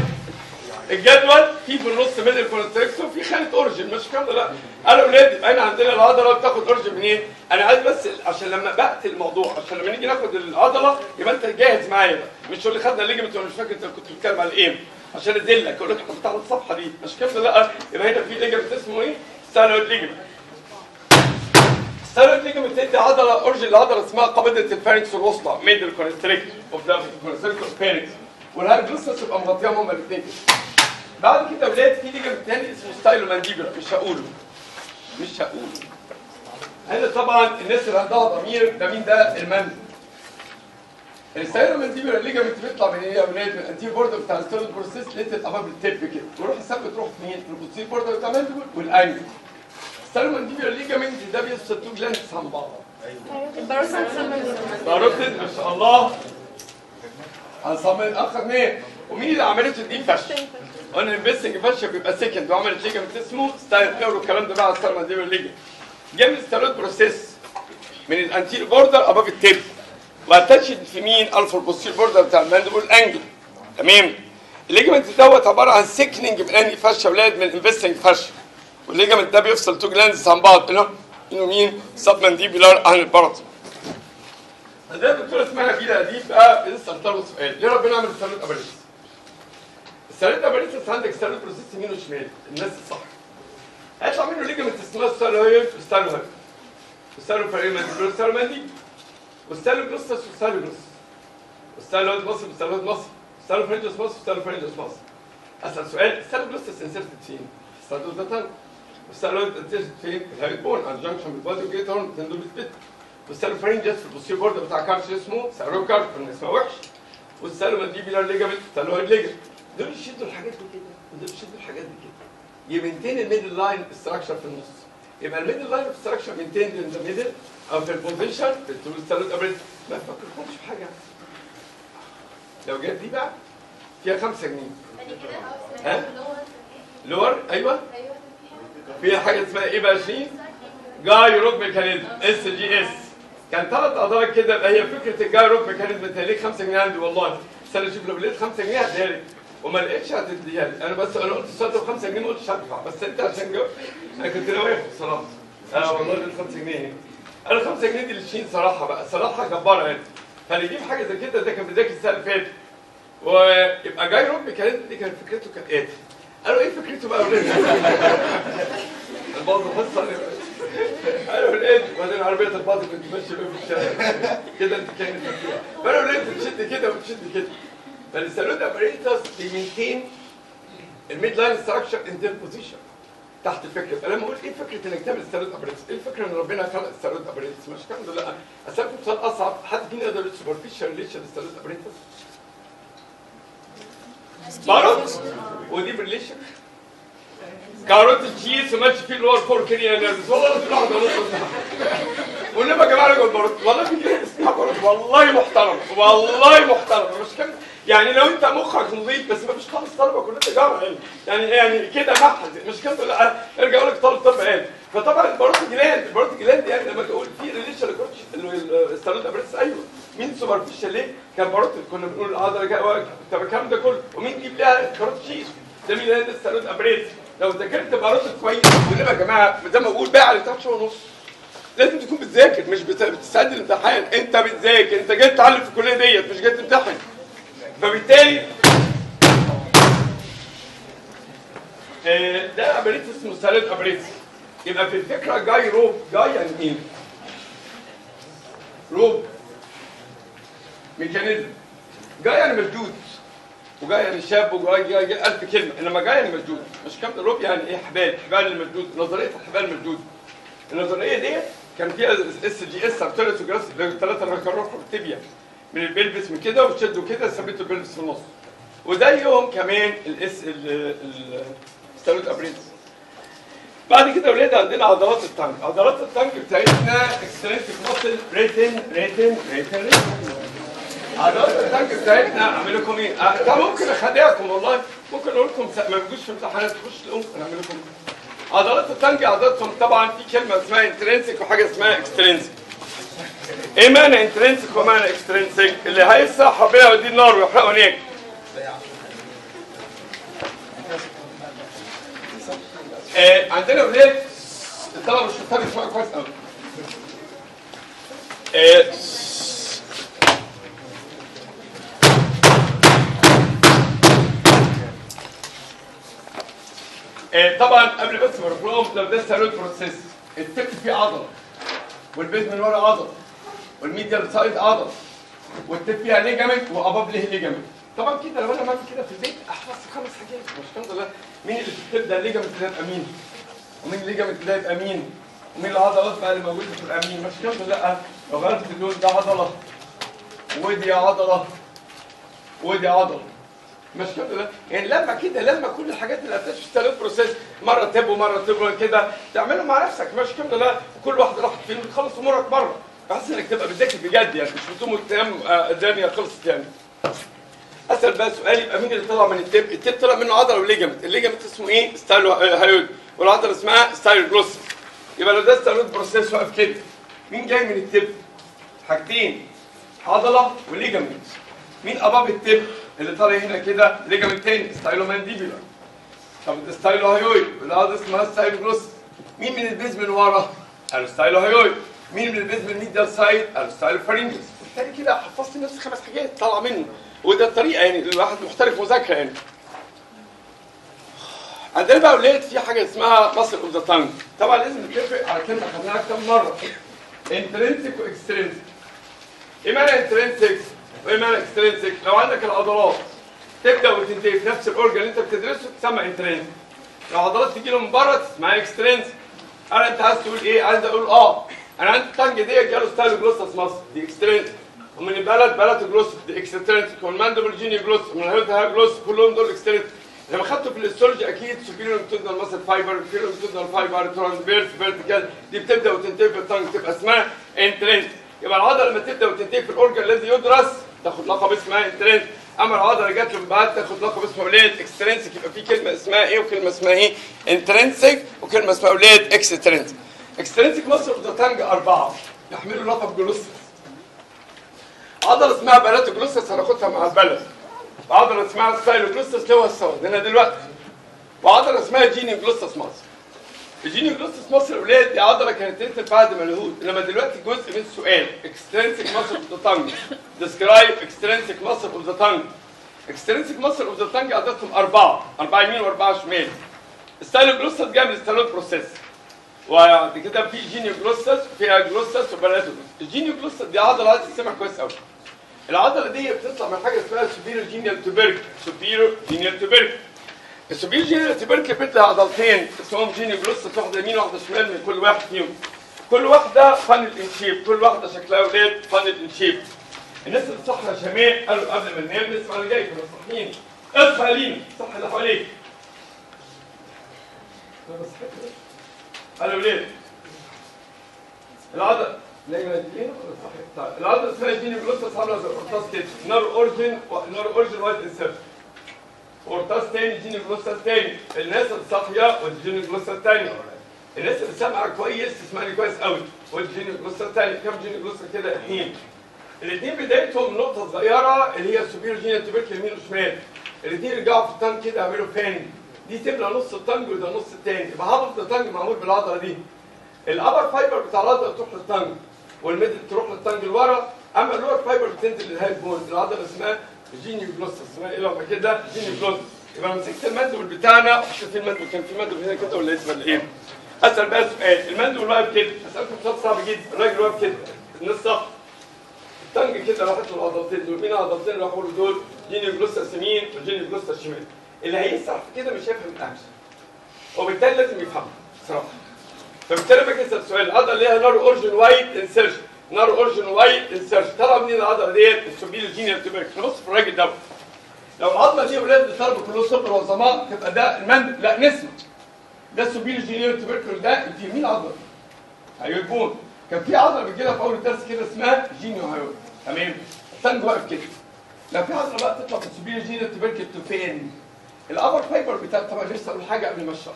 الجدول في في النص ميدل كونستريكتور في خانه اورجن مش كده لا انا ولادي يبقى احنا عندنا العضله بتاخد اورجن منين؟ انا عايز بس عشان لما بقت الموضوع عشان لما نيجي ناخد العضله يبقى انت جاهز معايا بقى مش تقول لي خدنا الليجمنت وانا مش فاكر انت كنت بتتكلم على ايه عشان ادلك اقول لك احنا بتاع الصفحه دي مش كده لا يبقى هنا في ليجمنت اسمه ايه؟ ستانويد ليجمنت ستانويد ليجمنت تدي عضله اورجن العضله اسمها قابله الفارنكس الوسطى ميدل كونستريكتور اوف ذا كونستريكتور فارنكس والهايبلوسس تبقى مغطياهم هما الاثنين كده بعد كده ولاد في ليجمنت تاني اسمه ستايلو مانديبولا مش هقوله مش هقوله هنا طبعا الناس اللي عندها ضمير ده مين ده المند الستايلو مانديبولا ليجمنت بيطلع من ايه يا ولاد من الانتير بوردر بتاع الستايلو بروسيس ليتل اباب التيب كده ويروح السبب تروح مين البوستير بوردر بتاع المانديبول والانجل الستايلو مانديبولا ليجمنت ده بيفصل تو جلاندز عن بعض باروتد ما شاء الله هنصمم اخر مين ومين اللي عملته دي فشل قلنا الانفستنج فشل بيبقى سكند وعملت ليجمنت اسمه ستايل كير والكلام ده بقى على السلمه دي والليجمنت جاب الستايلوت بروسيس من الانتير بوردر اباف التيب واتاتشد في مين الفا البوستير بوردر بتاع الماندبل انجل تمام الليجمنت دوت عباره عن سيكننج من انهي فشه ولاد من الانفستنج فشه والليجمنت ده بيفصل تو جلاندز عن بعض انه انه مين سب مانديبولار عن البارت زي الدكتوره اسمها نبيله اديب بقى لسه اختاروا سؤال ليه ربنا عمل السالوت اباريس؟ السالوت اباريس عندك سالوت بروسيس يمين وشمال الناس الصح هيطلع منه ليجمنت اسمها ستالوهيد وستالوهيد وستالو فريمنت وستالو ماندي وستالو جلوستس وستالو جلوستس وستالو مصر وستالو مصر وستالو فرنجوس مصر وستالو فرنجوس مصر اسال سؤال ستالو جلوستس انسرتد فين؟ ستالو ده تاني وستالو انسرتد فين؟ الهايد بون على الجنكشن بالبادي وجيت هورن تندو بالبيت والستالو فرنجوس في البوستير بورد بتاع كارش اسمه ساروب كارش اسمه وحش والسالومانديبيولار ليجامنت سالوماند ليجامنت دول يشدوا الحاجات دي كده ودول يشدوا الحاجات دي كده يمنتين الميدل لاين ستراكشر في النص يبقى الميدل لاين ستراكشر مينتين ان ذا ميدل او في البوزيشن في السالوت ابريد ما تفكركمش في حاجه لو جت دي بقى فيها 5 جنيه يعني كده ها؟ لور ايوه ايوه فيها حاجه اسمها ايه بقى 20 جاي روك ميكانيزم اس جي اس كان ثلاث اعضاء كده يبقى هي فكره الجاي روك ميكانيزم انت ليك 5 جنيه عندي والله استنى اشوف لو لقيت 5 جنيه هديها لك وما لقيتش هتديها لي انا بس انا قلت صدر 5 جنيه ما قلتش هدفع بس انت عشان جاوبت انا كنت ناوي اخد صراحه اه والله دي 5 جنيه اهي. انا 5 جنيه دي اللي تشين صراحه بقى صراحه جباره يعني فاللي يجيب حاجه زي كده ده كان بيذاكر السنه اللي فاتت ويبقى جاي روك ميكانيزم دي كانت فكرته كالاتي قالوا ايه فكرته بقى يا ولاد؟ الباص حصه قالوا ولاد وبعدين عربيه الباص كنت ماشي بيها في الشارع كده انت كانت فانا ولاد بتشد كده وبتشد كده فالسالون ابريتس بيمنتين الميد لاين ستراكشر ان ذير بوزيشن تحت الفكره فلما اقول ايه فكره انك تعمل ستالوت ابريتس؟ ايه الفكره ان ربنا خلق ستالوت ابريتس؟ مش الكلام ده لا اسالكم سؤال اصعب حد فينا يقدر يقول سوبرفيشال ريليشن ستالوت ابريتس؟ باروت ودي بريليشن كاروت تشيز وماشي فيه اللي هو الفور كيريا نيرفز والله لازم واحد ونص والنبي يا جماعه رجل باروت والله في كده اسمها باروت والله محترم والله محترم مش كده يعني لو انت مخك نظيف بس ما فيش خالص طلبه كلها تجاره يعني يعني يعني كده محز مش كده لا ارجع اقول لك طالب طب قال فطبعا الباروت جلاند الباروت جلاند يعني لما تقول في ريليشن الستالوت ابريتس ايوه مين سوبرفيشال ليه؟ كان باروت كنا بنقول العضله جا- طب الكلام ده كله ومين جيب لها كاروت شيز ده مين اللي الستالوت ابريتس لو ذاكرت باروت كويس والنبي يا جماعه زي ما بقول بقى على 13 ونص لازم تكون بتذاكر مش بت- بتستعد للامتحان انت بتذاكر انت جاي تتعلم في الكليه ديت مش جاي تمتحن فبالتالي آه، ده ابريتس اسمه ستالوت ابريتس يبقى في الفكره جاي روب جاي يعني ايه؟ روب ميكانيزم جاي يعني مشدود وجاي يعني شاب وجاي جاي, جاي ألف كلمة إنما جاي يعني مشدود مش كام روب يعني إيه حبال حبال المشدود نظرية الحبال المشدود النظرية ديت كان فيها اس جي اس ارتيريوس وجراس الثلاثة اللي كانوا في التibia من البلبس من كده وشدوا كده ثبتوا البلبس في النص وده يوم كمان الاس الستالوت ابريتس بعد كده ولاد عندنا عضلات التانك عضلات التانك بتاعتنا اكسترنسك ماسل ريتن ريتن ريتن ريتن عضلات التانك بتاعتنا اعمل لكم ايه؟ أه، ده ممكن اخدعكم والله ممكن اقول لكم س- ما بيجوش في امتحانات تخش تلاقوهم اعمل لكم عضلات التانك عضلاتهم طبعا في كلمه اسمها انترنسك وحاجه اسمها اكسترنسك ايه معنى انترنسك ومعنى اكسترنسك؟ اللي هيصح ربنا يوديه النار ويحرقه هناك آه عندنا ولاد الطلبه مش محتاج يسمعوا كويس قوي آه آه، طبعا قبل بس ما اروح لهم لو ده ستيرويد بروسيس التب فيه عضله والبيز من ورا عضله والميديال سايد عضله والتب فيها ليجامنت واباب له ليجامنت طبعا كده لو انا بعمل كده في البيت احفظ خمس حاجات مش الحمد لله مين اللي في التب ده الليجامنت ده يبقى مين ومين الليجامنت ده يبقى مين ومين العضلات بقى اللي موجوده في الامين مش الحمد لله لو غيرت اللون ده عضله ودي عضله ودي عضله مش كده يعني لما كده لما كل الحاجات اللي هتلاقيها في الثلاث بروسيس مره تب ومره تب كده تعملهم مع نفسك مش كده لا وكل واحد راحت فين وتخلص امورك مره بحس انك تبقى بتذاكر بجد يعني مش بتقوم وتنام آه، الدنيا خلصت يعني اسال بقى سؤال يبقى مين اللي طلع من التب؟ التب طلع منه عضله وليجامنت، الليجامنت اسمه ايه؟ ستايلو آه، هايود والعضله اسمها ستايل جلوس يبقى لو ده ستايلويد بروسيس واقف كده مين جاي من التب؟ حاجتين عضله وليجامنت مين اباب التب اللي طالع هنا كده ليجامنت تاني ستايلو مانديبيولار طب ده ستايلو هايويد والعضله اسمها ستايل جلوس مين من البيز من ورا؟ قالوا ستايلو هايويد مين من البيز من الميديال سايد؟ قالوا ستايلو فارينجس بالتالي كده حفظت نفسي خمس حاجات طالعه منه وده الطريقه يعني الواحد محترف مذاكره يعني عندنا بقى اولاد في حاجه اسمها مصر اوف ذا تانج طبعا لازم نتفق على كلمه خدناها كم مره انترنسك واكسترنسك ايه معنى انترنسك وايه معنى اكسترنسك لو عندك العضلات تبدا وتنتهي في نفس الاورجن اللي انت بتدرسه تسمى انترنسك لو عضلات تجي له من بره تسمى اكسترنسك انا انت عايز تقول ايه عايز اقول اه انا عندي التانج دي جاله ستايل جلوسس مصر دي اكسترنسك ومن البلد بلد جلوس اكسترنتيك والماندبل جيني جلوس ومن الهيد جلوس كلهم دول اكسترنتيك لما خدته في الاستولوجي اكيد سوبيريور لونجيتودنال ماسل فايبر انفيريور لونجيتودنال فايبر ترانسفيرس فيرتيكال دي بتبدا وتنتهي في التانج تبقى اسمها انترنت يبقى العضله لما تبدا وتنتهي في الاورجن الذي يدرس تاخد لقب اسمها انترنت اما العضله جت من بعد تاخد لقب اسمه ولاد اكسترنسيك يبقى في كلمه اسمها ايه وكلمه اسمها ايه انترنسيك وكلمه اسمها ولاد اكسترنسيك اكسترنسيك ماسل اوف ذا تانج اربعه يحملوا لقب جلوسس عضله اسمها بلات جلوسس هناخدها مع البلد وعضله اسمها ستايلو جلوسس هو السواد هنا دلوقتي وعضله اسمها جيني جلوسس مصر الجيني جلوسس مصر اولاد دي عضله كانت تنزل بعد ما الهود انما دلوقتي جزء من السؤال اكسترنسيك مصر اوف ذا تانج ديسكرايب اكسترنسيك مصر اوف ذا تانج اكسترنسيك مصر اوف ذا تانج عددهم اربعه اربعه يمين واربعه شمال ستايلو جلوسس جاي من الستالوت بروسيس وبعد كده في جينيو جلوسس فيها جلوسس وبلاتو الجينيو جلوسس دي عضله عايز تسمع كويس قوي العضله دي بتطلع من حاجه اسمها سوبيرو جينيال توبرك سوبيرو جينيال توبرك السوبيرو جينيال توبرك بيطلع عضلتين اسمهم جينيو جلوسس واحده يمين واحده شمال من كل واحد فيهم كل واحده فانل ان شيب كل واحده شكلها ولاد فانل ان شيب الناس اللي صح يا شمال قالوا قبل ما ننام نسمع اللي جاي كنا صاحيين اصحى يا لين صح اللي حواليك أنا بصحيت كده. قالوا ليه؟ العضلة لا يبقى دي هنا ولا صح؟ طيب العضلة اسمها جيني جلوسس عاملة زي القرطاس كده نار اورجن نار اورجن وايت انسيرت قرطاس تاني جيني جلوسس تاني الناس الصاحية والجيني جلوسس تاني الناس اللي سامعة كويس تسمعني كويس قوي والجيني جلوسس تاني كم جيني جلوسس كده اثنين الاثنين بدايتهم نقطة صغيرة اللي هي السوبير جيني تبرك يمين وشمال الاثنين رجعوا في التانك كده يعملوا فان دي تبقى نص التانج وده نص التاني يبقى هابط التانج معمول بالعضله دي الابر فايبر بتاع العضله تروح للتانج والميدل تروح للتانج لورا اما اللور فايبر بتنزل للهايد بون العضله اسمها جينيو جلوسس اسمها ايه لما كده جينيو جلوسس يبقى لو مسكت المندل بتاعنا شوف المندل كان في مندل هنا كده ولا اسمه ايه اسال بقى سؤال المندل واقف كده اسالكم سؤال صعب جدا الراجل واقف كده النص صح التانج كده راحت له العضلتين دول مين العضلتين راحوا له دول جينيو جلوسس يمين وجينيو جلوسس شمال اللي هيسرح في كده مش هيفهم الاكشن وبالتالي لازم يفهم صراحه فبالتالي باجي اسال سؤال العضله اللي هي نار اورجن وايت انسيرشن نار اورجن وايت انسيرشن طلع منين العضله ديت السوبيل جينيال تبرك نبص في الراجل ده لو العظمه دي ولاد بتضرب كله صفر وعظماء تبقى ده المند لا نسمع ده السوبيل جينيال تبركل ده انت يمين عضله هيجون كان في عضله بتجيلها في اول الدرس كده اسمها جينيو هايو تمام التانج واقف كده لو في عضله بقى تطلع في السوبيل جينيال تبركل فين الابر فايبر بتاع طبعا لسه اقول حاجه قبل ما اشرح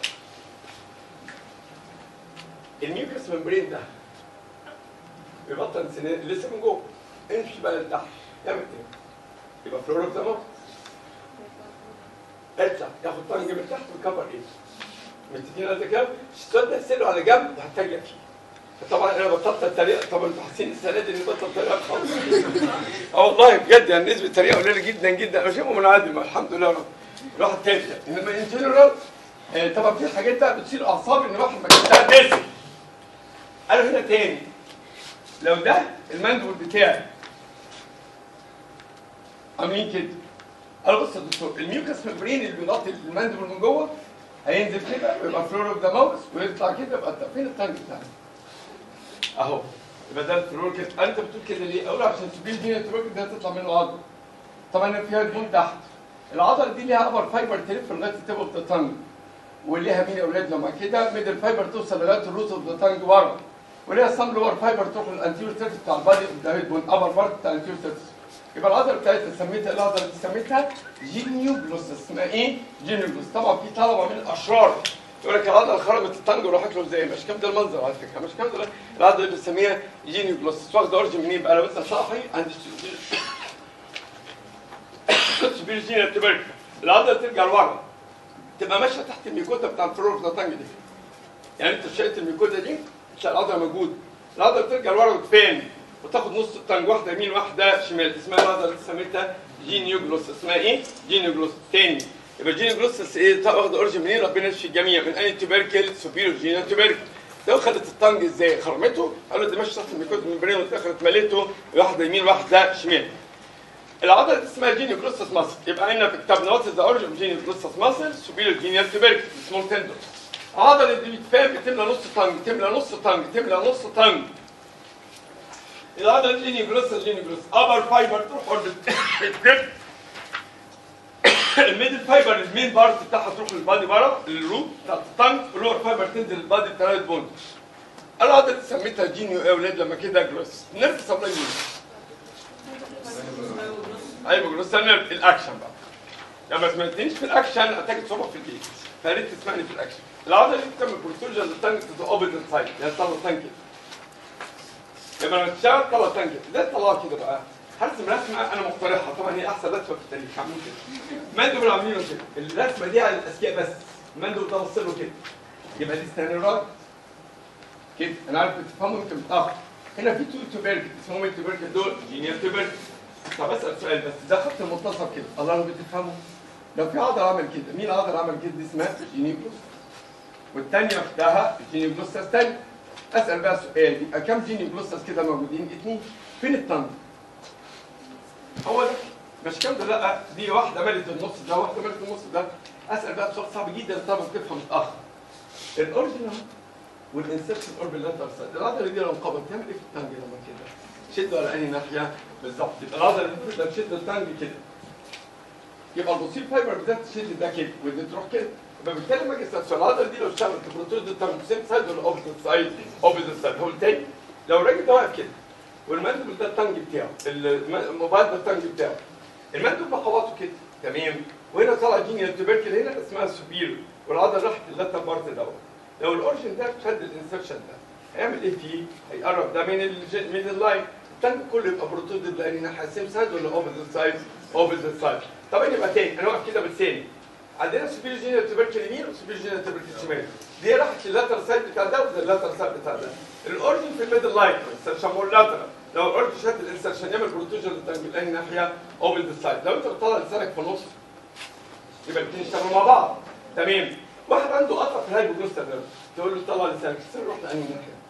الميوكس ممبرين ده بيبطل سنان لسه من جوه امشي بقى لتحت يعمل ايه؟ يبقى فلورو تمام اطلع ياخد طنج من تحت ويكبر ايه؟ متفقين على كده؟ السؤال ده سيله على جنب وهترجع فيه طبعا انا بطلت التريقه طبعا انتوا حاسين السنه دي اني بطلت تريقه خالص اه والله بجد يعني نسبه تريقه قليله جدا جدا انا شايفه منعدم الحمد لله رب الواحد تافه انما ان جنرال آه، طبعا في حاجات بقى بتصير اعصاب ان الواحد ما كانش داسم انا هنا تاني لو ده المندول بتاعي عاملين كده انا بص يا دكتور الميوكس ممبرين اللي بيغطي المندول من جوه هينزل كده ويبقى فلور اوف ذا ماوس ويطلع كده يبقى ده فين التانك بتاعنا اهو يبقى ده الفلور كده انت بتقول كده ليه؟ اقول عشان تبين دي التبرك ده تطلع منه عضله طبعا فيها دهون تحت العضله دي ليها ابر فايبر تلف لغايه التيب اوف ذا تانج وليها مين يا اولاد لما كده ميدل فايبر توصل لغايه الروت اوف ذا تانج ورا وليها سم لور فايبر تروح للانتيور سيرفيس بتاع البادي اوف ذا هيد بون ابر بارت بتاع الانتيور سيرفيس يبقى العضله بتاعتها سميتها العضله اللي سميتها جينيو جلوس اسمها ايه؟ جينيو جلوس طبعا في طلبه من الاشرار يقول لك العضله خرجت التانج وراحت له ازاي؟ مش كام ده المنظر على فكره مش كام ده العضله اللي بنسميها جينيو جلوس واخده اورجن منين بقى؟ انا لسه صاحي عندي سبيل جينيا تبرك العضله ترجع لورا تبقى ماشيه تحت الميكوتا بتاع الفلور بتاع التانج دي يعني انت شايف الميكوتا دي تلاقي العضله موجوده العضله بترجع لورا وتفان وتاخد نص التانج واحده يمين واحده شمال اسمها العضله اللي سميتها جينيوجلوس اسمها ايه؟ جينيوجلوس تاني يبقى جينيوجلوس ايه واخد اورجن منين ربنا يشفي الجميع من اي تبركل سوبيريور جينيا تبركل لو خدت التانج ازاي؟ خرمته قالوا دي ماشيه تحت الميكوتا ممبرين واتاخرت مليته واحده يمين واحده شمال العضله دي اسمها جينيو جلوسس ماسل يبقى عندنا في كتابنا وات از ذا اوريجن اوف جينيو جلوسس ماسل سوبيريور جينيال تبرك سمول تندون العضله دي بتفهم بتملى نص طنج تملى نص طنج تملى نص طنج العضله الجيني جلوس الجيني جلوس ابر فايبر تروح اوربت الجريب الميدل فايبر المين بارت بتاعها تروح للبادي بره للروت بتاعت الطنج واللور فايبر تنزل للبادي بتاع البون العضله دي سميتها جينيو يا اولاد لما كده جلوس نرف سبلاي مين ايوه جلوس نرف الاكشن بقى لما ما سمعتنيش في الاكشن هتجد صعوبه في البيت فياريت تسمعني في الاكشن العضله دي بتعمل بروتوجن للتانك تو اوبزيت سايد يعني طلع تانك كده لما تشتغل طلع تانك كده ده طلع كده بقى هرسم رسمه انا مقترحها طبعا هي احسن رسمه في التاريخ عاملين كده مندوب عاملينه كده الرسمه دي على الاذكياء بس المندوب ده وصل له كده يبقى دي ستانيرايد كده انا عارف بتفهموا يمكن متاخر هنا في تو توبرك اسمهم التوبرك دول جينيال توبرك طب اسال سؤال بس ده خط المنتصف كده الله لو بتفهموا لو في عضله عمل كده مين عضله عمل كده دي اسمها جينيبلوس والثانيه اختها جينيبلوسس الثانيه اسال بقى سؤال يبقى كم جينيبلوسس كده موجودين اثنين فين الطن هو ده مش كام ده لا دي واحده ملت النص ده واحده ملت النص ده اسال بقى سؤال صعب جدا طبعا تفهم متاخر الاوريجينال والانسرشن اوربل لاتر سايد العضله دي لو انقبضت تعمل ايه في التانج لما كده شد على انهي ناحيه بالظبط يبقى العضله دي تقدر تشد التانج كده يبقى البوسيل فايبر بالذات تشد ده كده ودي تروح كده يبقى بالتالي لما اجي اسال السؤال العضله دي لو اشتغلت البروتوز ده التانج سيم سايد ولا اوبزيت سايد اوبزيت سايد هو التاني لو الراجل ده واقف كده والمندوب ده التانج بتاعه الموبايل ده التانج بتاعه المندوب بخواطه كده تمام وهنا طلع جيني التوبركل هنا اسمها سوبيرو والعضله راحت اللاتر بارت دوت لو الاورجن ده خد الانسرشن ده هيعمل ايه فيه؟ هيقرب ده من الج... من اللاين التانك كله يبقى بروتودد لاني ناحيه سيم سايد ولا اوبوزيت سايد؟ اوبوزيت سايد طب يبقى تاني انا واقف كده بالثاني عندنا سوبيرو جينيال تبركل يمين وسوبيرو جينيال تبركل شمال دي راحت لللاتر سايد بتاع ده وده اللاتر سايد بتاع ده الاورجن في الميدل لاين الانسرشن مور لاتر لو الاورجن شد الانسرشن يعمل بروتوجن للتانك لاني ناحيه اوبوزيت سايد لو انت بتطلع لسانك في النص يبقى الاثنين يشتغلوا مع بعض تمام واحد عنده قطع في الهايبوجلوستر ده تقول له طلع لسانك السر روح لانهي ناحيه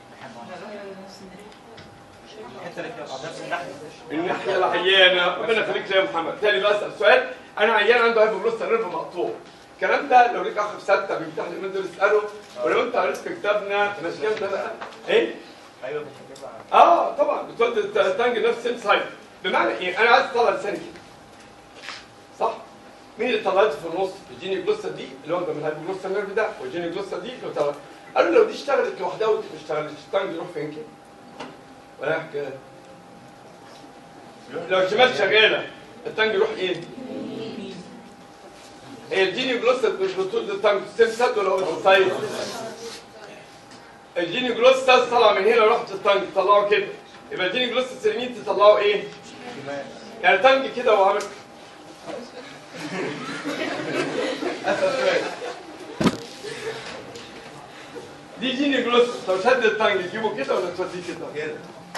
الحته اللي فيها بعضها في الناحيه الناحيه العيانه ربنا يخليك يا محمد تاني بسال سؤال انا عيان عنده هايبوجلوستر نيرف مقطوع الكلام ده لو ليك اخ في سته بيفتح لي من دول اساله ولو انت قريت في كتابنا مش كام ده بقى ايه ايوه بتجيبها اه طبعا بتودي التانج نفس سيم سايد بمعنى ايه انا عايز اطلع لساني كده صح مين اللي طلعته في النص الجيني جلوسا دي اللي هو ده من الهايبوجلوسا نيرف ده والجيني جلوسا دي اللي طلع قالوا لو دي اشتغلت لوحدها ودي ما اشتغلتش التانج يروح فين كده ولا حكايه لو الشمال شغاله التانج يروح ايه هي الجيني جلوسا بتطول التانج سيم سايد ولا اوبن سايد الجيني جلوسا طلع من هنا رحت التانج طلعه كده يبقى الجيني جلوسا اليمين تطلعه ايه يعني تانج كده وعامل اسال سؤال دي جيني جلوس لو شد التانج تجيبه كده ولا توديه كده؟ كده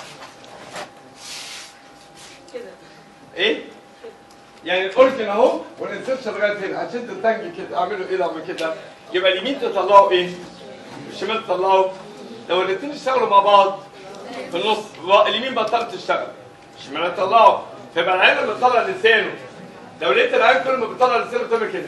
ايه؟ يعني الاورجن اهو والانسرشن لغايه هنا هتشد التانج كده اعمله ايه لما كده؟ يبقى اليمين تطلعه ايه؟ والشمال تطلعه لو الاثنين اشتغلوا مع بعض في النص اليمين بطلت تشتغل الشمال هتطلعه فيبقى العين لما تطلع لسانه لو لقيت العين كل ما بتطلع لسانه بتعمل كده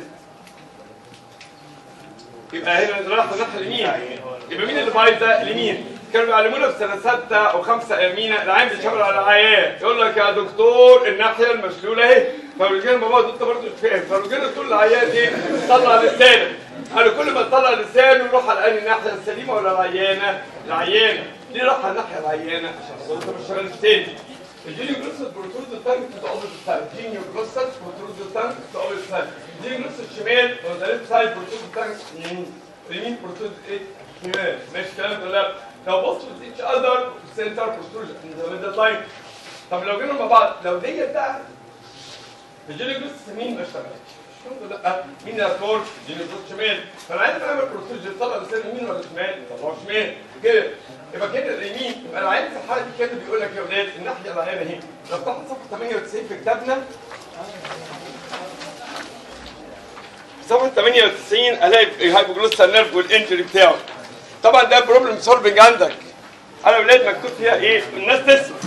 يبقى هنا راح الناحيه اليمين يبقى مين اللي بايظ ده اليمين كانوا بيعلمونا في سنه سته او خمسه يمينه العين بيشاور على العيان يقول لك يا دكتور الناحيه المشلوله اهي فالرجال بابا انت برضه مش فاهم فالرجال تقول للعيان ايه طلع لسانك قالوا كل ما تطلع لسانه يروح على انهي الناحيه السليمه ولا العيانه العيانه ليه راح على الناحيه العيانه عشان انت مش شغال تاني الجينيو جلوسس بروتروز التانك تتقبض السايد جينيو جلوسس بروتروز التانك تتقبض السايد جينيو جلوسس الشمال هو ده ليفت سايد بروتروز التانك يمين اليمين بروتروز ايه شمال ماشي الكلام ده لا لو بصوا اتش اذر سنتر بروتروز ذا ميدل لاين طب لو جينا مع بعض لو ديت بقى الجينيو جلوسس يمين ما اشتغلتش الحمد لله مين يا دكتور الجينيو جلوسس شمال فانا عايز اعمل بروتروز يطلع لسان يمين ولا شمال يطلعه شمال كده يبقى كده اليمين يبقى العين في الحاله دي كده بيقول لك يا اولاد الناحيه العيانه اهي لو فتحت صفحه 98 في كتابنا صفحه 98 الاقي الهايبوجلوسال نيرف والانجري بتاعه طبعا ده بروبلم سولفنج عندك انا اولاد مكتوب فيها ايه الناس تسمع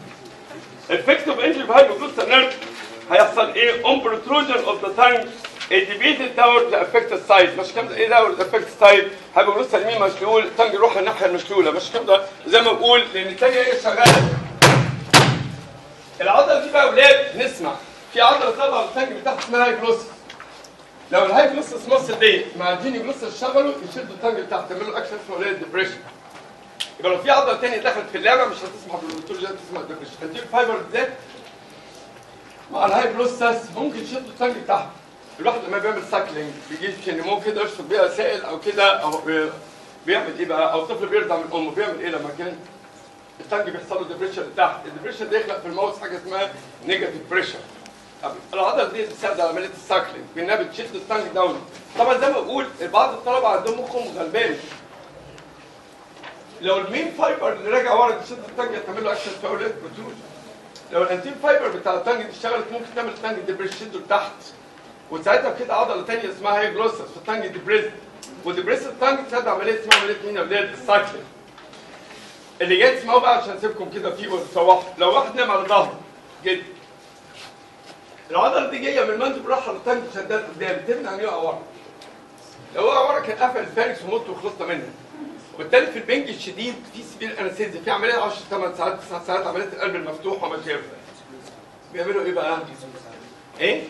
effect of injury في hypoglossal nerve هيحصل ايه on protrusion of the tongue الديبيت داور الافكت سايد مش كده ايه داور الافكت سايد هيبقى بص اليمين مشلول تانج يروح الناحيه المشلوله مش كده زي ما بقول لان الثانيه ايه شغاله العضله دي بقى يا اولاد نسمع في عضله طبعا التانج بتاعها اسمها هايبلوسس لو الهايبلوسس مصر دي مع الجيني بلوس اشتغلوا يشدوا التانج بتاعها تعملوا اكشن اسمه اولاد ديبريشن يبقى لو في عضله ثانيه دخلت في اللعبه مش هتسمح بالدكتور جاي تسمع ديبريشن هتجيب فايبر بالذات مع الهاي بلوسس ممكن يشدوا التانج بتاعها الواحد لما بيعمل ساكلينج بيجيب كنمو كده يشرب بيها سائل او كده او بي- بيعمل ايه بقى او طفل بيرضع من امه بيعمل ايه لما كان التانج بيحصل له ديبريشن تحت الديبريشن ده يخلق في الماوس حاجه اسمها نيجاتيف بريشر طب العضله دي بتساعد على عمليه الساكلينج بانها بتشد التانج داون طبعا زي ما بقول بعض الطلبه عندهم مخهم غلبان لو المين فايبر اللي راجع ورا تشد التانج تعمل له اكشن فاولات بروتروجن لو الانتين فايبر بتاع التانج دي اشتغلت ممكن تعمل التانج ديبريشن تشده لتحت وساعتها كده عضله ثانيه اسمها هاي جلوسس في التانج ديبريس وديبريس التانج تساعد عمليه اسمها عمليه مين يا ولاد السايكلين اللي جاي تسمعوه بقى عشان اسيبكم كده فيه وتروحوا لو واحد نام على ظهره جدا العضله دي جايه من المندب رايحه للتانج شدات قدام تمنع ان يقع ورا لو وقع ورا كان قفل الفارس وموت وخلصنا منها وبالتالي في البنج الشديد في سبيل انستيزيا في عمليه 10 8 ساعات 9 ساعات عمليه القلب المفتوح وما شابه بيعملوا ايه بقى؟ ايه؟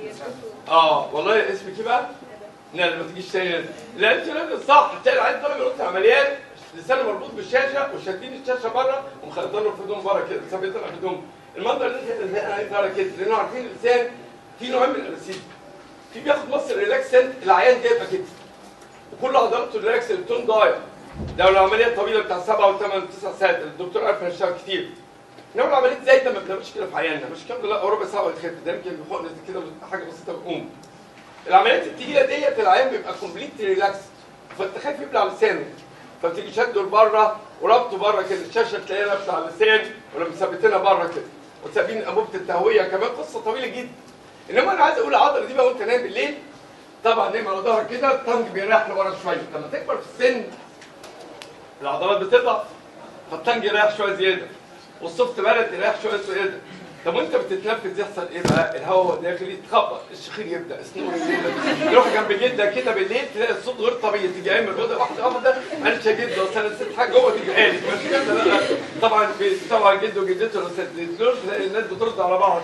اه والله اسمك ايه بقى؟ لا ما تجيش تاني لا انت راجل صح هتلاقي العيال طالع يرد عمليات لسانه مربوط بالشاشه وشادين الشاشه بره ومخلطين له الهدوم بره كده ثابتين الهدوم المنظر ده اللي انا عايز اقرا كده لانه عارفين الانسان في نوعين من الانستيزيا في بياخد مصر ريلاكسن العيان جايبه كده وكل عضلاته الريلاكس التون ضايع لو العمليه طويله بتاع سبعه وثمان وتسع ساعات الدكتور عارف هيشتغل كتير انما العمليه زي ده ما بنعملش كده في عيالنا مش كام لا ربع ساعه ويتخف ده يمكن بحقن كده حاجه بسيطه بقوم العمليات التقيله ديت العيان بيبقى كومبليت ريلاكس فانت خايف يبلع لسانه فبتيجي شده لبره وربطه بره كده الشاشه تلاقيها لابسه على اللسان ولا مثبتينها بره كده وسابين انبوبه التهويه كمان قصه طويله جدا انما انا عايز اقول العضله دي بقى وانت نايم بالليل طبعا نايم على ظهرك كده الطنج بيريح لورا شويه لما تكبر في السن العضلات بتضعف فالطنج يريح شويه زياده والسوفت بلد يريح شويه زياده طب وانت بتتنفس يحصل ايه بقى؟ الهواء هو داخل يتخبط الشخير يبدا السنور يبدا يروح جنب جدك كده بالليل تلاقي الصوت غير طبيعي تيجي قايم من الاوضه واحده واحده معلش يا جد اصل انا نسيت حاجه جوه تيجي قالب مش كده لا طبعا في طبعا جده وجدته لو سددتلوش تلاقي الناس بترد على بعض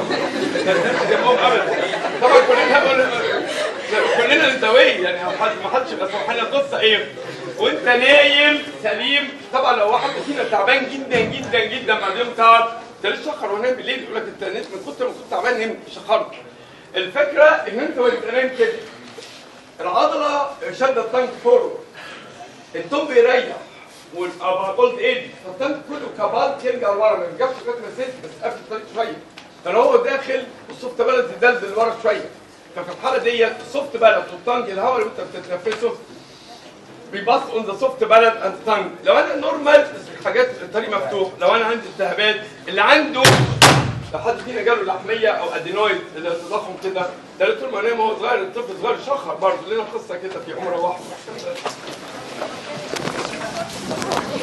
جنبهم ابدا طبعا كلنا كلنا انتويه يعني ما حدش يبقى سبحان القصه ايه وانت نايم سليم طبعا لو واحد فينا تعبان جدا جدا جدا بعدين تعب ده لسه شخر ونام بالليل يقول لك انت نمت من كتر ما كنت تعبان نمت شخرت الفكره ان انت وانت نايم كده العضله شد التانك فورورد التوم بيريح والاباقولد ايدي فالتانك كله كبالت يرجع لورا ما بيرجعش لغايه ما يسد بس قافل الطريق شويه فلو هو داخل والسوفت بلد يدلدل لورا شويه ففي الحاله ديت السوفت بلد والتانج الهواء اللي انت بتتنفسه بيبص اون ذا سوفت بلد اند تانج لو انا نورمال حاجات الطريق مفتوح لو انا عندي التهابات اللي عنده لو حد فينا جاله لحميه او ادينويد اللي تضخم كده ده طول ما نام وهو صغير الطفل صغير شخر برضه لنا قصه كده في عمره واحده